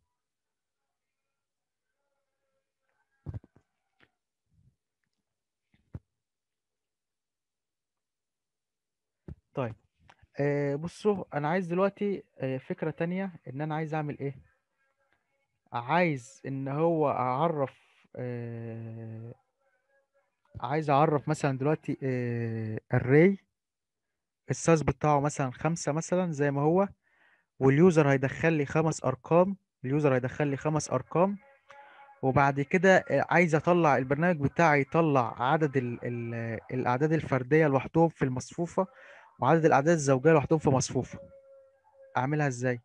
طيب آه بصوا انا عايز دلوقتي آه فكرة تانية ان انا عايز اعمل ايه عايز ان هو اعرف آه عايز اعرف مثلا دلوقتي آه array السايز بتاعه مثلا خمسة مثلا زي ما هو واليوزر هيدخل لي خمس ارقام اليوزر هيدخل لي خمس ارقام وبعد كده آه، عايز اطلع البرنامج بتاعي يطلع عدد ال ال الاعداد الفرديه لوحدهم في المصفوفه وعدد الاعداد الزوجيه لوحدهم في مصفوفه اعملها ازاي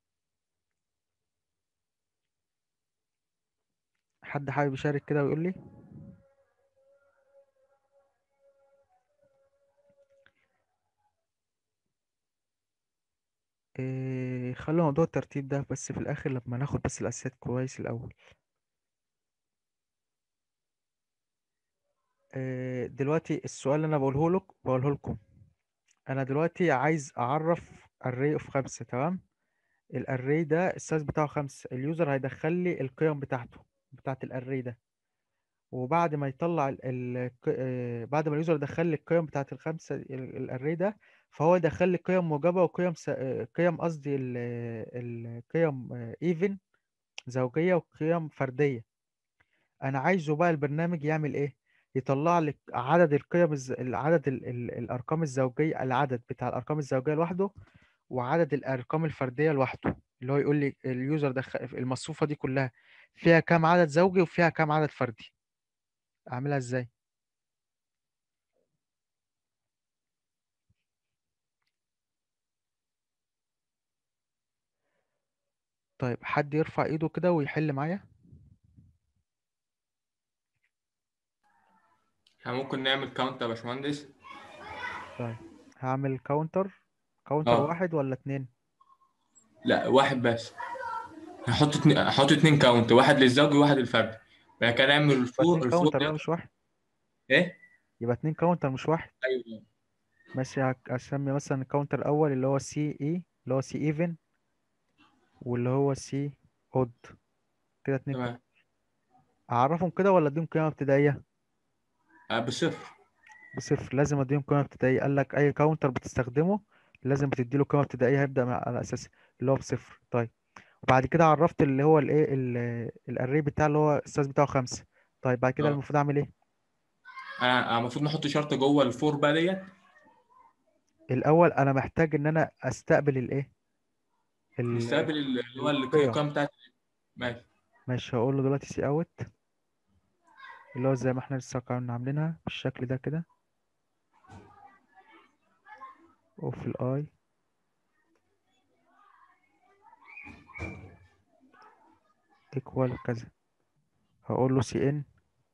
حد حابب يشارك كده ويقول لي إيه إيه خلي موضوع الترتيب ده بس في الآخر لما ناخد بس الأساسيات كويس الأول إيه دلوقتي السؤال اللي أنا بقوله لك بقوله لكم أنا دلوقتي عايز أعرف array of خمسة تمام الاري ده السايز بتاعه خمسة اليوزر هيدخل لي القيم بتاعته بتاعت الاري ده وبعد ما يطلع ال ال آه، بعد ما اليوزر يدخل لي القيم بتاعت الخمسة الاري ده فهو يدخل لي قيم موجبة وقيم س... آه، قيم قصدي ال- القيم ايفن زوجية وقيم فردية انا عايزه بقى البرنامج يعمل ايه يطلع لك عدد القيم الز... العدد ال... ال... الارقام الزوجية العدد بتاع الارقام الزوجية لوحده وعدد الارقام الفرديه لوحده اللي هو يقول لي اليوزر دخل المصفوفه دي كلها فيها كام عدد زوجي وفيها كام عدد فردي اعملها ازاي طيب حد يرفع ايده كده ويحل معايا احنا ممكن نعمل كاونت يا باشمهندس طيب هعمل كاونتر كاونتر اه واحد ولا اتنين لا واحد بس هحط اتنين هحط اتنين كاونت واحد للزوج وواحد للفرد بعد كده نعمل يبقى الفور اتنين الفور كاونتر بقى ده مش واحد ايه يبقى اتنين كاونتر مش واحد ايوه ماشي هك- هسمي مثلا الكاونتر الاول اللي هو سي اي اللي هو سي ايفن واللي هو سي اود كده اتنين تمام كاونتر اعرفهم كده ولا اديهم قيمه ابتدائيه آه، بصفر بصفر لازم اديهم قيمة ابتدائية قال لك اي كاونتر بتستخدمه لازم بتديله قيمة ابتدائية هيبدأ مع- على اساس اللي هو بصفر طيب وبعد كده عرفت اللي هو الايه الاري بتاع اللي هو السايز بتاعه خمسة طيب بعد كده اه المفروض اعمل ايه انا أنا المفروض نحط شرط جوه الفور بقى ديت الاول انا محتاج ان انا استقبل الايه ال- نستقبل ال- اللي هو القيم القيم بتاعت ماشي ماشي هقول له دلوقتي سي اوت اللي هو زي ما احنا لسه كنا عاملينها بالشكل ده كده وفي الاي ايكوال كذا هقول له سي ان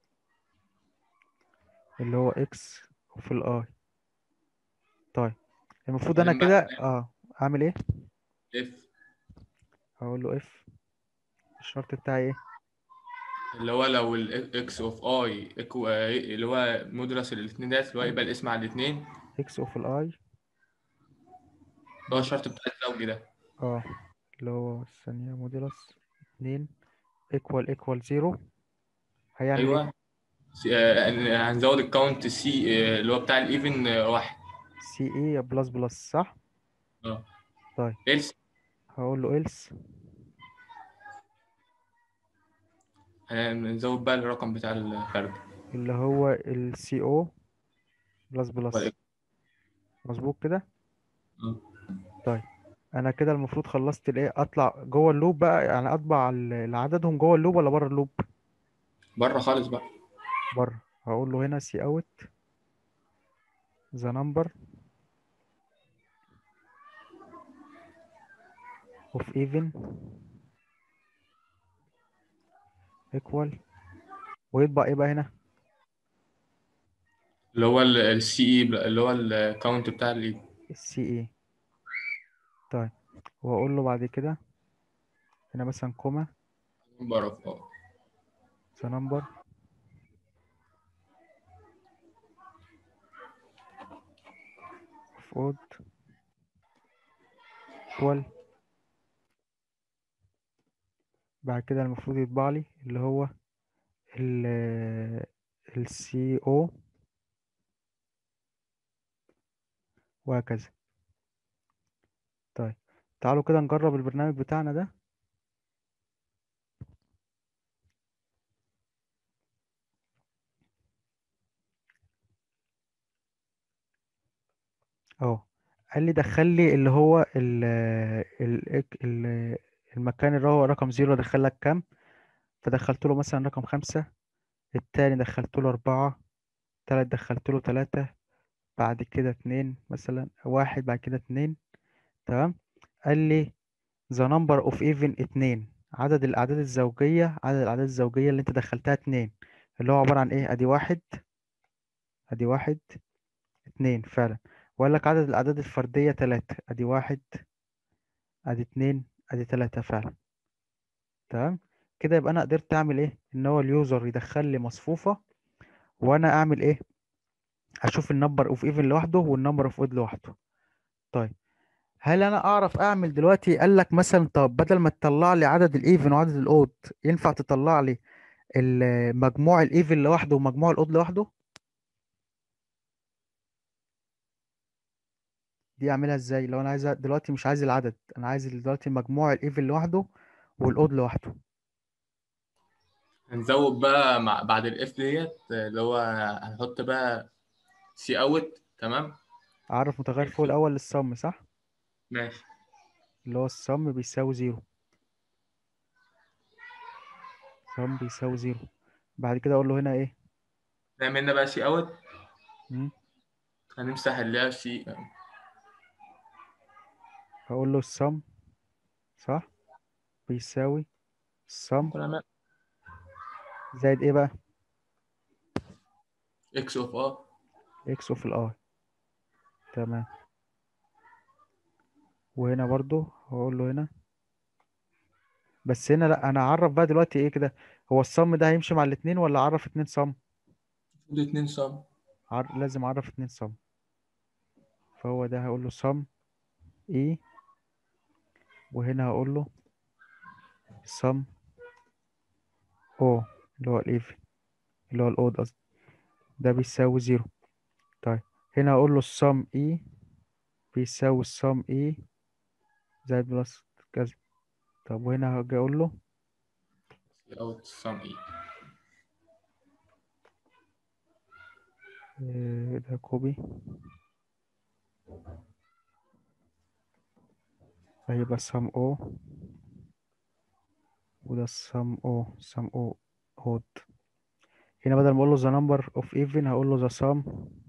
اللي هو اكس وفي الاي طيب المفروض انا بعدين كده بقى اه اعمل ايه اف هقول له اف الشرط بتاعي ايه اللي هو لو الاكس اوف اي اللي هو مدرس الاثنين ديت اللي هو يبقى الاسم على الاثنين اكس وفي الاي اللي هو الشرط بتاع الزوجي ده اه اللي هو الثانية موديلس اتنين ايكوال ايكوال زيرو هيعمل ايه ايوه سي- آه، هنزود الكاونت سي آه، اللي هو بتاع الايفن آه، واحد سي اي بلس بلس صح اه طيب إلس هقول له else هنزود بقى الرقم بتاع الفرد اللي هو ال CO بلس بلس مظبوط كده آه. طيب انا كده المفروض خلصت الايه اطلع جوه اللوب بقى يعني اطبع ال- اللي عددهم جوه اللوب ولا بره اللوب بره خالص بقى بره هقول له هنا سي اوت ذا نمبر اوف even equal ويطبع ايه بقى هنا اللي هو السي اي اللي هو الكاونت بتاع الاي السي اي طيب وهقول له بعد كده هنا مثلا كوما بره اه ذا نمبر اوف اود equal بعد كده المفروض يطبع لي اللي هو ال ال CO وهكذا طيب تعالوا كده نجرب البرنامج بتاعنا ده اهو قال لي دخل لي اللي هو ال ال ال المكان اللي هو رقم زيرو دخل لك كام فدخلت له مثلا رقم خمسة التاني دخلت له أربعة تالت دخلت له تلاتة بعد كده اتنين مثلا واحد بعد كده اتنين تمام قال لي the number of even اتنين عدد الأعداد الزوجية عدد الأعداد الزوجية اللي أنت دخلتها اتنين اللي هو عبارة عن إيه أدي واحد أدي واحد اتنين فعلا وقال لك عدد الأعداد الفردية تلاتة أدي واحد ادي اتنين ادي تلاتة فعلا تمام كده يبقى انا قدرت اعمل ايه ان هو اليوزر يدخل لي مصفوفة وانا اعمل ايه اشوف النمبر اوف ايفن لوحده والنمبر اوف اود لوحده طيب هل انا اعرف اعمل دلوقتي قال لك مثلا طب بدل ما تطلع لي عدد الايفن وعدد الاود ينفع تطلع لي ال- مجموع الايفن لوحده ومجموع الاود لوحده دي اعملها ازاي لو انا عايز دلوقتي مش عايز العدد انا عايز دلوقتي مجموع الايفن لوحده والاود لوحده هنزود بقى مع بعد الاف ديت اللي هو هنحط بقى سي اوت تمام اعرف متغير فوق الاول للصم صح ماشي اللي هو الصم بيساوي زيرو صم بيساوي زيرو بعد كده اقول له هنا ايه نعمل لنا بقى سي اوت مم. هنمسح اللي هي سي هقول له الصم صح بيساوي الصم ممكن اعمل زائد ايه بقى اكس اوف اه اكس اوف الاي تمام وهنا برضو هقول له هنا بس هنا لا انا اعرف بقى دلوقتي ايه كده هو الصم ده هيمشي مع الاتنين ولا اعرف اتنين صم المفروض اتنين صم عر... لازم اعرف اتنين صم فهو ده هقول له صم ايه وهنا هقول له صم او اللي هو الايفن اللي هو الاود قصدي ده بيساوي زيرو طيب هنا هقول له الصم اي بيساوي الصم اي زائد بلس كذا طب وهنا هاجي اقول له سي اوت صم اي إيه ده كوبي فهيبقى الصم او وده الصم او صم او اود هنا بدل ما اقول له the number of even هقول له the sum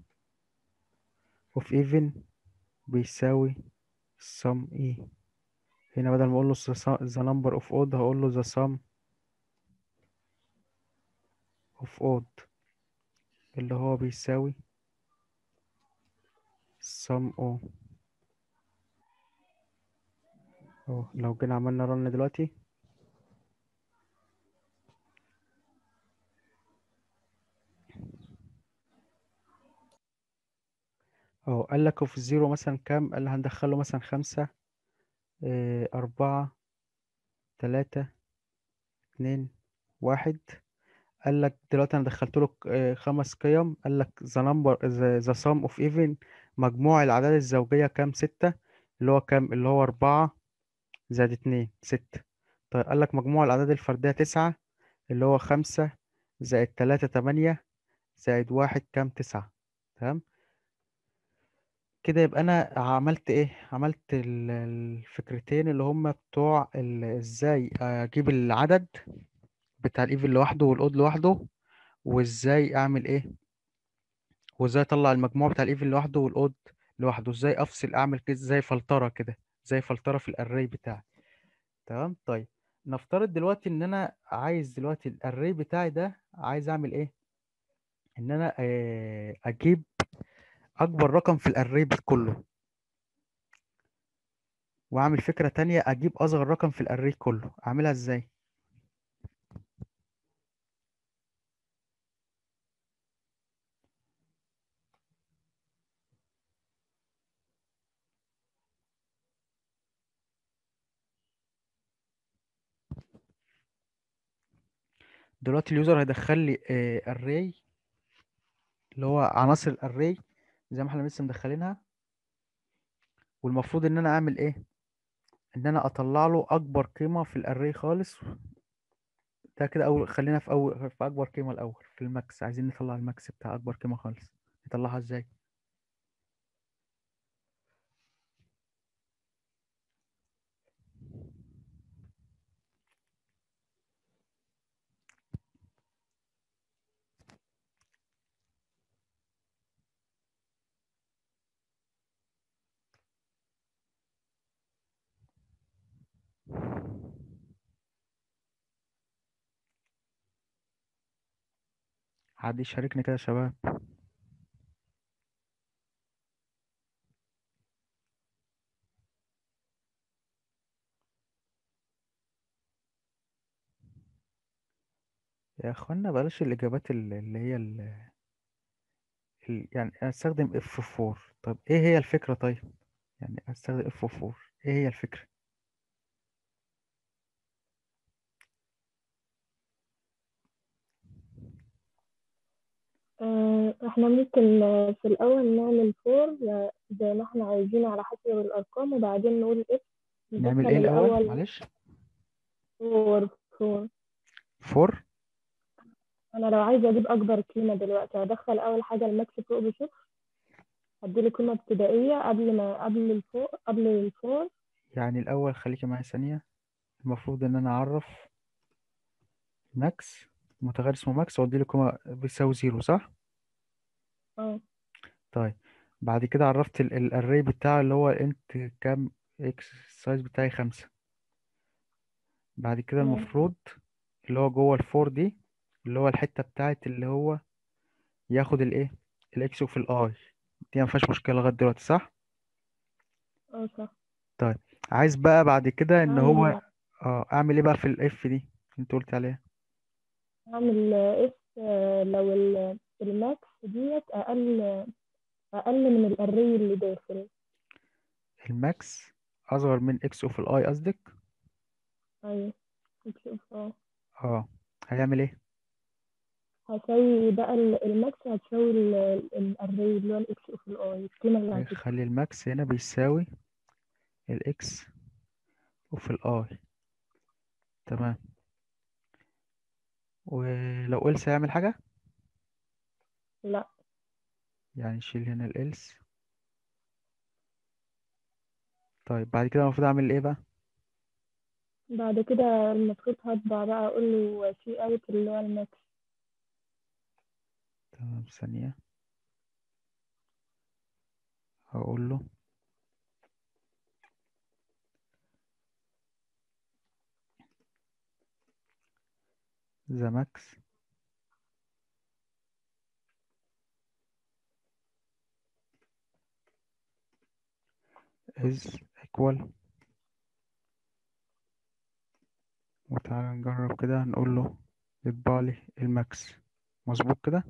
of even بيساوي sum e هنا بدل ما اقول له the su- the number of odd هقول له the sum of odd اللي هو بيساوي sum o اهو لو جينا عملنا رن دلوقتي اهو قال لك في الزيرو مثلا كام قال لي هندخله مثلا خمسة إيه أربعة تلاتة اتنين واحد قال لك دلوقتي انا دخلت له ك- آه، خمس قيم قال لك the number the, the sum of even مجموع الاعداد الزوجية كام ستة اللي هو كام اللي هو أربعة زائد اتنين ستة طيب قال لك مجموع الاعداد الفردية تسعة اللي هو خمسة زائد تلاتة تمانية زائد واحد كام تسعة تمام كده يبقى انا عملت ايه عملت ال- الفكرتين اللي هم بتوع ال- ازاي اجيب العدد بتاع الايفن لوحده والاود لوحده وازاي اعمل ايه وازاي اطلع المجموع بتاع الايفن لوحده والاود لوحده ازاي افصل اعمل كده زي فلترة كده زي فلترة في الاري بتاعي تمام طيب نفترض دلوقتي ان انا عايز دلوقتي الاري بتاعي ده عايز اعمل ايه ان انا آه، اجيب اكبر رقم في الاري كله واعمل فكرة تانية اجيب اصغر رقم في الاري كله اعملها ازاي دلوقتي اليوزر هيدخل لي array اللي هو عناصر الاري زي ما احنا لسه مدخلينها والمفروض ان انا اعمل ايه ان انا اطلع له اكبر قيمة في الاري خالص ده كده اول خلينا في اول في اكبر قيمة الاول في الماكس عايزين نطلع الماكس بتاع اكبر قيمة خالص نطلعها ازاي حد يشاركني كده يا شباب يا اخوانا بلاش الاجابات ال- اللي هي ال... ال... يعني استخدم اف 4 طب ايه هي الفكرة طيب يعني استخدم اف 4 ايه هي الفكرة آه، احنا ممكن آه، في الأول نعمل فور آه، زي ما احنا عايزين على حسب الأرقام وبعدين نقول اف نعمل ندخل ايه الاول الأول معلش فور فور 4 أنا لو عايزة أجيب أكبر قيمة دلوقتي هدخل أول حاجة الماكس فوق بصفر هديله قيمة ابتدائية قبل ما قبل الفوق قبل الفور يعني الاول خليكي معايا ثانية المفروض ان انا اعرف ماكس متغير اسمه ماكس وادي له قيمة بيساوي زيرو صح اه طيب بعد كده عرفت الاري بتاعه اللي هو انت كام اكس السايز بتاعي خمسة بعد كده تمام. المفروض اللي هو جوه الفور دي اللي هو الحتة بتاعت اللي هو ياخد الايه الاكس وفي الاي دي ما فيهاش مشكلة لغاية دلوقتي صح اه صح طيب عايز بقى بعد كده ان هو هعمل اه اعمل ايه بقى في الاف دي انت قلت عليها هعمل اف لو ال- الماكس ديت أقل أقل من الأري اللي داخل الماكس اصغر من اكس اوف الاي قصدك أيوة نشوف اه اه هيعمل ايه هساوي بقى ال- الماكس هتساوي ال- ال- الأري اللي هو الإكس أوف الأي القيمة اللي هتدخل هيخلي الماكس هنا بيساوي الاكس وفي الاي تمام ولو إلس هيعمل حاجة لا يعني نشيل هنا الإلس طيب بعد كده المفروض أعمل إيه بقى بعد كده المفروض هطبع بقى أقول له سي أوت اللي هو الماكس تمام ثانية هقول له the max is equal وتعالى نجرب كده نقول له يطبع لي الماكس مظبوط كده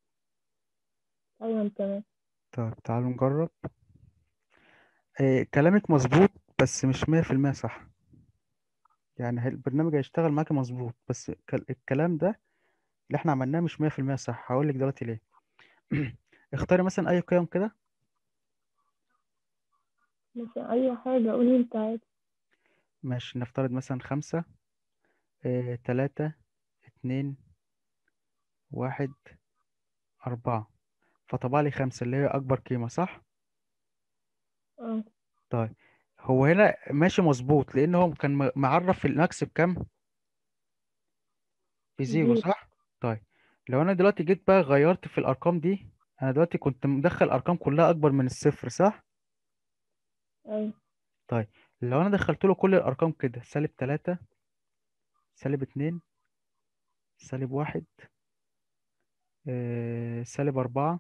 أيوة تمام طيب تعالوا نجرب إيه كلامك مظبوط بس مش مية في المية صح يعني هي- البرنامج هيشتغل معاكي مظبوط بس الك- الكلام ده اللي احنا عملناه مش مية في المية صح هقولك دلوقتي ليه اختاري مثلا أي قيم كده مثلا أي حاجة قولي أنت عادي ماشي نفترض مثلا خمسة إيه تلاتة اتنين واحد أربعة فطبع لي خمسة اللي هي أكبر قيمة صح؟ اه طيب هو هنا ماشي مظبوط لأن هو كان م- معرف الماكس بكام؟ بزيرو زيرو صح؟ طيب لو أنا دلوقتي جيت بقى غيرت في الأرقام دي أنا دلوقتي كنت مدخل أرقام كلها أكبر من الصفر صح؟ أيوة طيب لو أنا دخلت له كل الأرقام كده سالب تلاتة سالب اتنين سالب واحد آه، سالب أربعة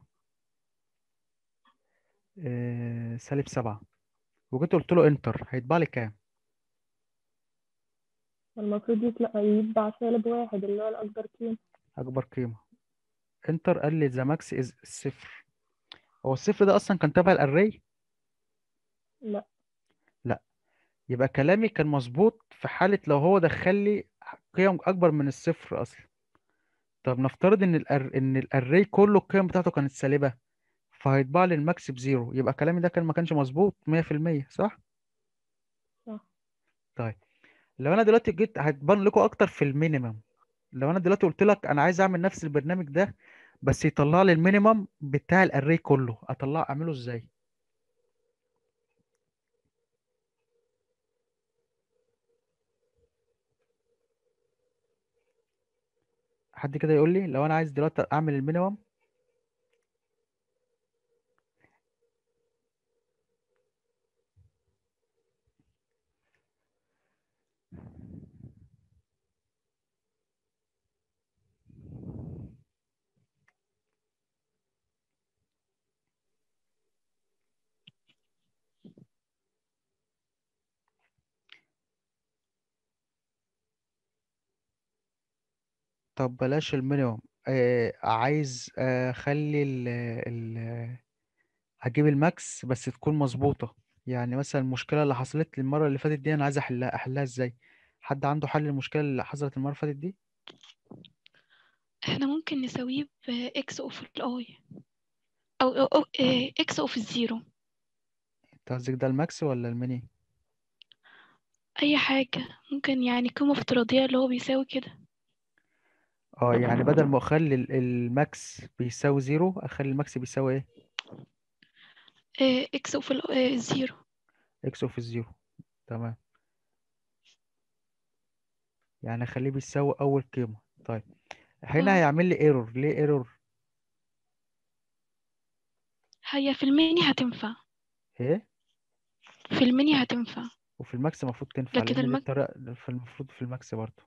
آه، سالب سبعة وجيت قلت له انتر هيطبع لي كام؟ المفروض يطلع يتبع سالب واحد اللي هو الأكبر قيمة أكبر قيمة انتر قال لي ذا ماكس از الصفر هو الصفر ده أصلا كان تبع الأري؟ لا لا يبقى كلامي كان مظبوط في حالة لو هو دخل لي قيم أكبر من الصفر أصلا طب نفترض إن الأر... إن الأري كله القيم بتاعته كانت سالبة فهيطبع لي الماكس بزيرو يبقى كلامي ده كان ما كانش مظبوط 100% صح؟ صح طيب لو أنا دلوقتي جيت هتبان لكم أكتر في المينيمم لو أنا دلوقتي قلت لك أنا عايز أعمل نفس البرنامج ده بس يطلع لي المينيمم بتاع الأري كله أطلع أعمله إزاي؟ حد كده يقول لي لو أنا عايز دلوقتي أعمل المينيمم طب بلاش المينيموم آه عايز آه، اخلي ال ال هجيب الماكس بس تكون مظبوطة يعني مثلا المشكلة اللي حصلت لي المرة اللي فاتت دي انا عايز احلها احلها ازاي حد عنده حل للمشكلة اللي حصلت المرة اللي فاتت دي احنا ممكن نساويه بإكس أوف الآي أو أو أو- إيه، إكس أوف الزيرو انت قصدك ده الماكس ولا الميني أي حاجة ممكن يعني قيمة افتراضية اللي هو بيساوي كده اه يعني بدل ما اخلي ال- الماكس بيساوي زيرو اخلي الماكس بيساوي ايه إيه، إكس أوف ال- إيه، الزيرو اكس اوف الزيرو تمام يعني اخليه بيساوي اول قيمة طيب هنا اه هيعمل لي ايرور ليه ايرور هي في الميني هتنفع ايه في الميني هتنفع وفي الماكس المفروض تنفع لكن لان دي المك... الطريقة في المفروض في الماكس برضه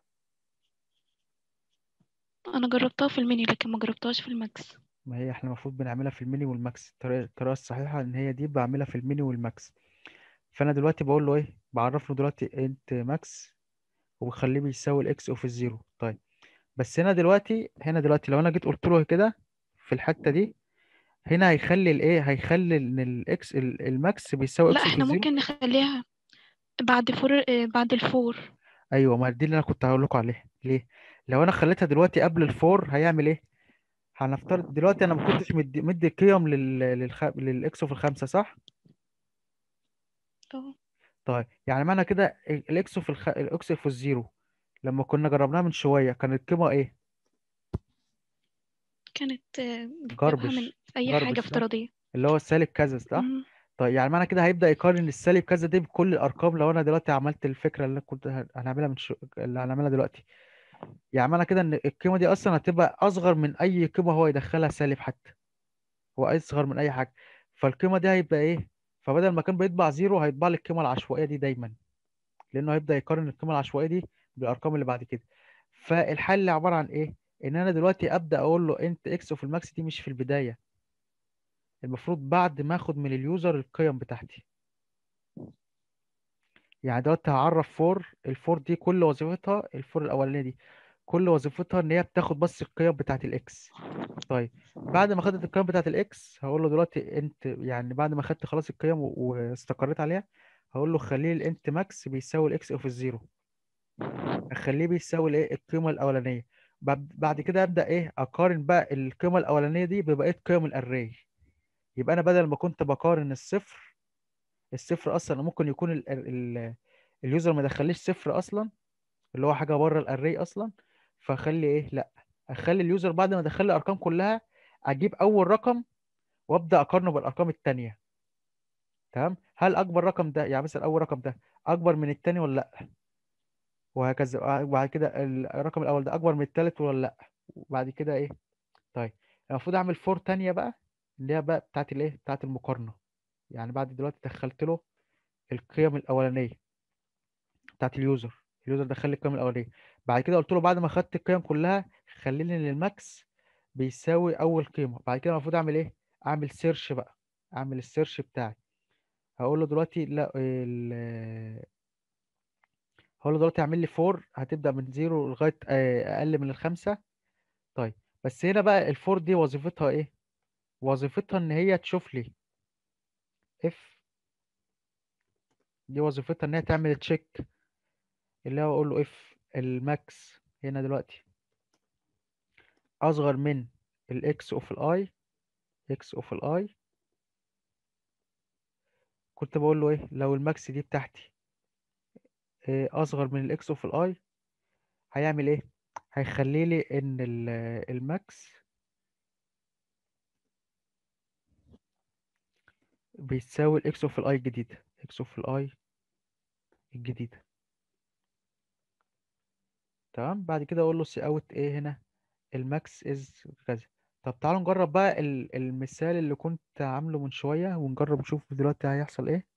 أنا جربتها في الميني لكن ما جربتهاش في الماكس ما هي احنا المفروض بنعملها في الميني والماكس الطريقة الطريقة الصحيحة ان هي دي بعملها في الميني والماكس فانا دلوقتي بقول له ايه بعرف له دلوقتي انت ماكس وبخليه بيساوي الاكس اوف الزيرو طيب بس هنا دلوقتي هنا دلوقتي لو انا جيت قلت له كده في الحتة دي هنا هيخلي الايه هيخلي ان الاكس ال- الماكس بيساوي لا اكس اوف احنا الزيرو ممكن نخليها بعد فور إيه، بعد الفور ايوه ما دي اللي انا كنت هقول لكم عليها ليه لو انا خليتها دلوقتي قبل الفور هيعمل ايه هنفترض دلوقتي انا ما كنتش مدي مدي قيم لل للخ... للاكس اوف الخمسة صح اه طيب يعني معنى كده الاكس اوف الخ... الاكس اوف الزيرو لما كنا جربناها من شوية كانت القيمة ايه كانت آه، بتجيبها جربش من أي جربش حاجة صح افتراضية اللي هو السالب كذا صح مم. طيب يعني معنى كده هيبدأ يقارن السالب كذا دي بكل الارقام لو انا دلوقتي عملت الفكرة اللي أنا كنت ه- هنعملها من شو... اللي هنعملها دلوقتي يعني معنى كده ان القيمة دي اصلا هتبقى اصغر من اي قيمة هو يدخلها سالب حتى هو اصغر من اي حاجة فالقيمة دي هيبقى ايه فبدل ما كان بيطبع زيرو هيطبع لي القيمة العشوائية دي دايما لانه هيبدأ يقارن القيمة العشوائية دي بالارقام اللي بعد كده فالحل اللي عبارة عن ايه ان انا دلوقتي ابدأ اقول له انت اكس وفي الماكس دي مش في البداية المفروض بعد ما اخد من اليوزر القيم بتاعتي يعني دلوقتي هعرف فور الفور دي كل وظيفتها الفور الاولانيه دي كل وظيفتها ان هي بتاخد بس القيم بتاعت الاكس طيب بعد ما خدت القيم بتاعت الاكس هقول له دلوقتي انت يعني بعد ما خدت خلاص القيم و- واستقريت عليها هقول له خليه الانت ماكس بيساوي الاكس اوف الزيرو اخليه بيساوي الايه القيمه الاولانيه بعد بعد كده ابدا ايه اقارن بقى القيمه الاولانيه دي ببقيه قيم الاري يبقى انا بدل ما كنت بقارن الصفر الصفر اصلا ممكن يكون ال ال اليوزر ما دخليش صفر اصلا اللي هو حاجه بره الاري اصلا فاخلي ايه لا اخلي اليوزر بعد ما ادخل لي الارقام كلها اجيب اول رقم وابدا اقارنه بالارقام التانية تمام هل اكبر رقم ده يعني مثلا اول رقم ده اكبر من التاني ولا لا وهكذا وبعد كده ال- الرقم الاول ده اكبر من التالت ولا لا وبعد كده ايه طيب المفروض اعمل فور تانية بقى اللي هي بقى بتاعت الايه بتاعت المقارنه يعني بعد دلوقتي دخلت له القيم الاولانيه بتاعت اليوزر اليوزر دخل لي القيم الاولانيه بعد كده قلت له بعد ما خدت القيم كلها خلي لي الماكس بيساوي اول قيمه بعد كده المفروض اعمل ايه اعمل سيرش بقى اعمل السيرش بتاعي هقول له دلوقتي لا ال- هقول له دلوقتي اعمل لي فور هتبدا من زيرو لغايه آه، اقل من الخمسه طيب بس هنا بقى الفور دي وظيفتها ايه وظيفتها ان هي تشوف لي اف دي وظيفتها ان هي تعمل تشيك اللي هو اقول له اف الماكس هنا دلوقتي اصغر من الاكس اوف الاي اكس اوف الاي كنت بقول له ايه لو الماكس دي بتاعتي إيه اصغر من الاكس اوف الاي هيعمل ايه هيخلي لي ان ال- الماكس بيساوي الاكس اوف الاي الجديده اكس اوف الاي الجديده تمام بعد كده اقول له سي اوت ايه هنا الماكس از كذا طب تعالوا نجرب بقى ال- المثال اللي كنت عامله من شويه ونجرب نشوف دلوقتي هيحصل ايه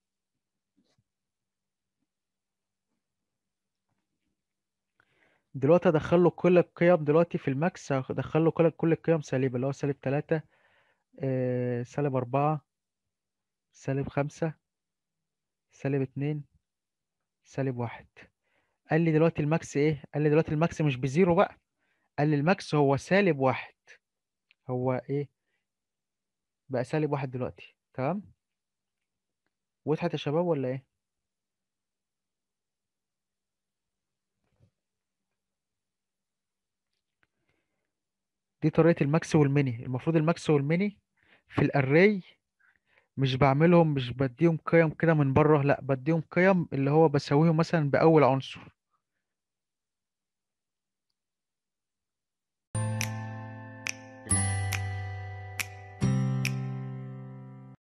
دلوقتي ادخل له كل القيم دلوقتي في الماكس هدخل له كل كل القيم سالبه اللي هو سالب 3 آه سالب 4 سالب 5 سالب 2 سالب 1 قال لي دلوقتي الماكس ايه قال لي دلوقتي الماكس مش بزيرو بقى قال لي الماكس هو سالب واحد هو ايه بقى سالب واحد دلوقتي تمام وضحت يا شباب ولا ايه دي طريقة الماكس والميني المفروض الماكس والميني في الاري مش بعملهم مش بديهم قيم كده من بره لا بديهم قيم اللي هو بساويهم مثلا بأول عنصر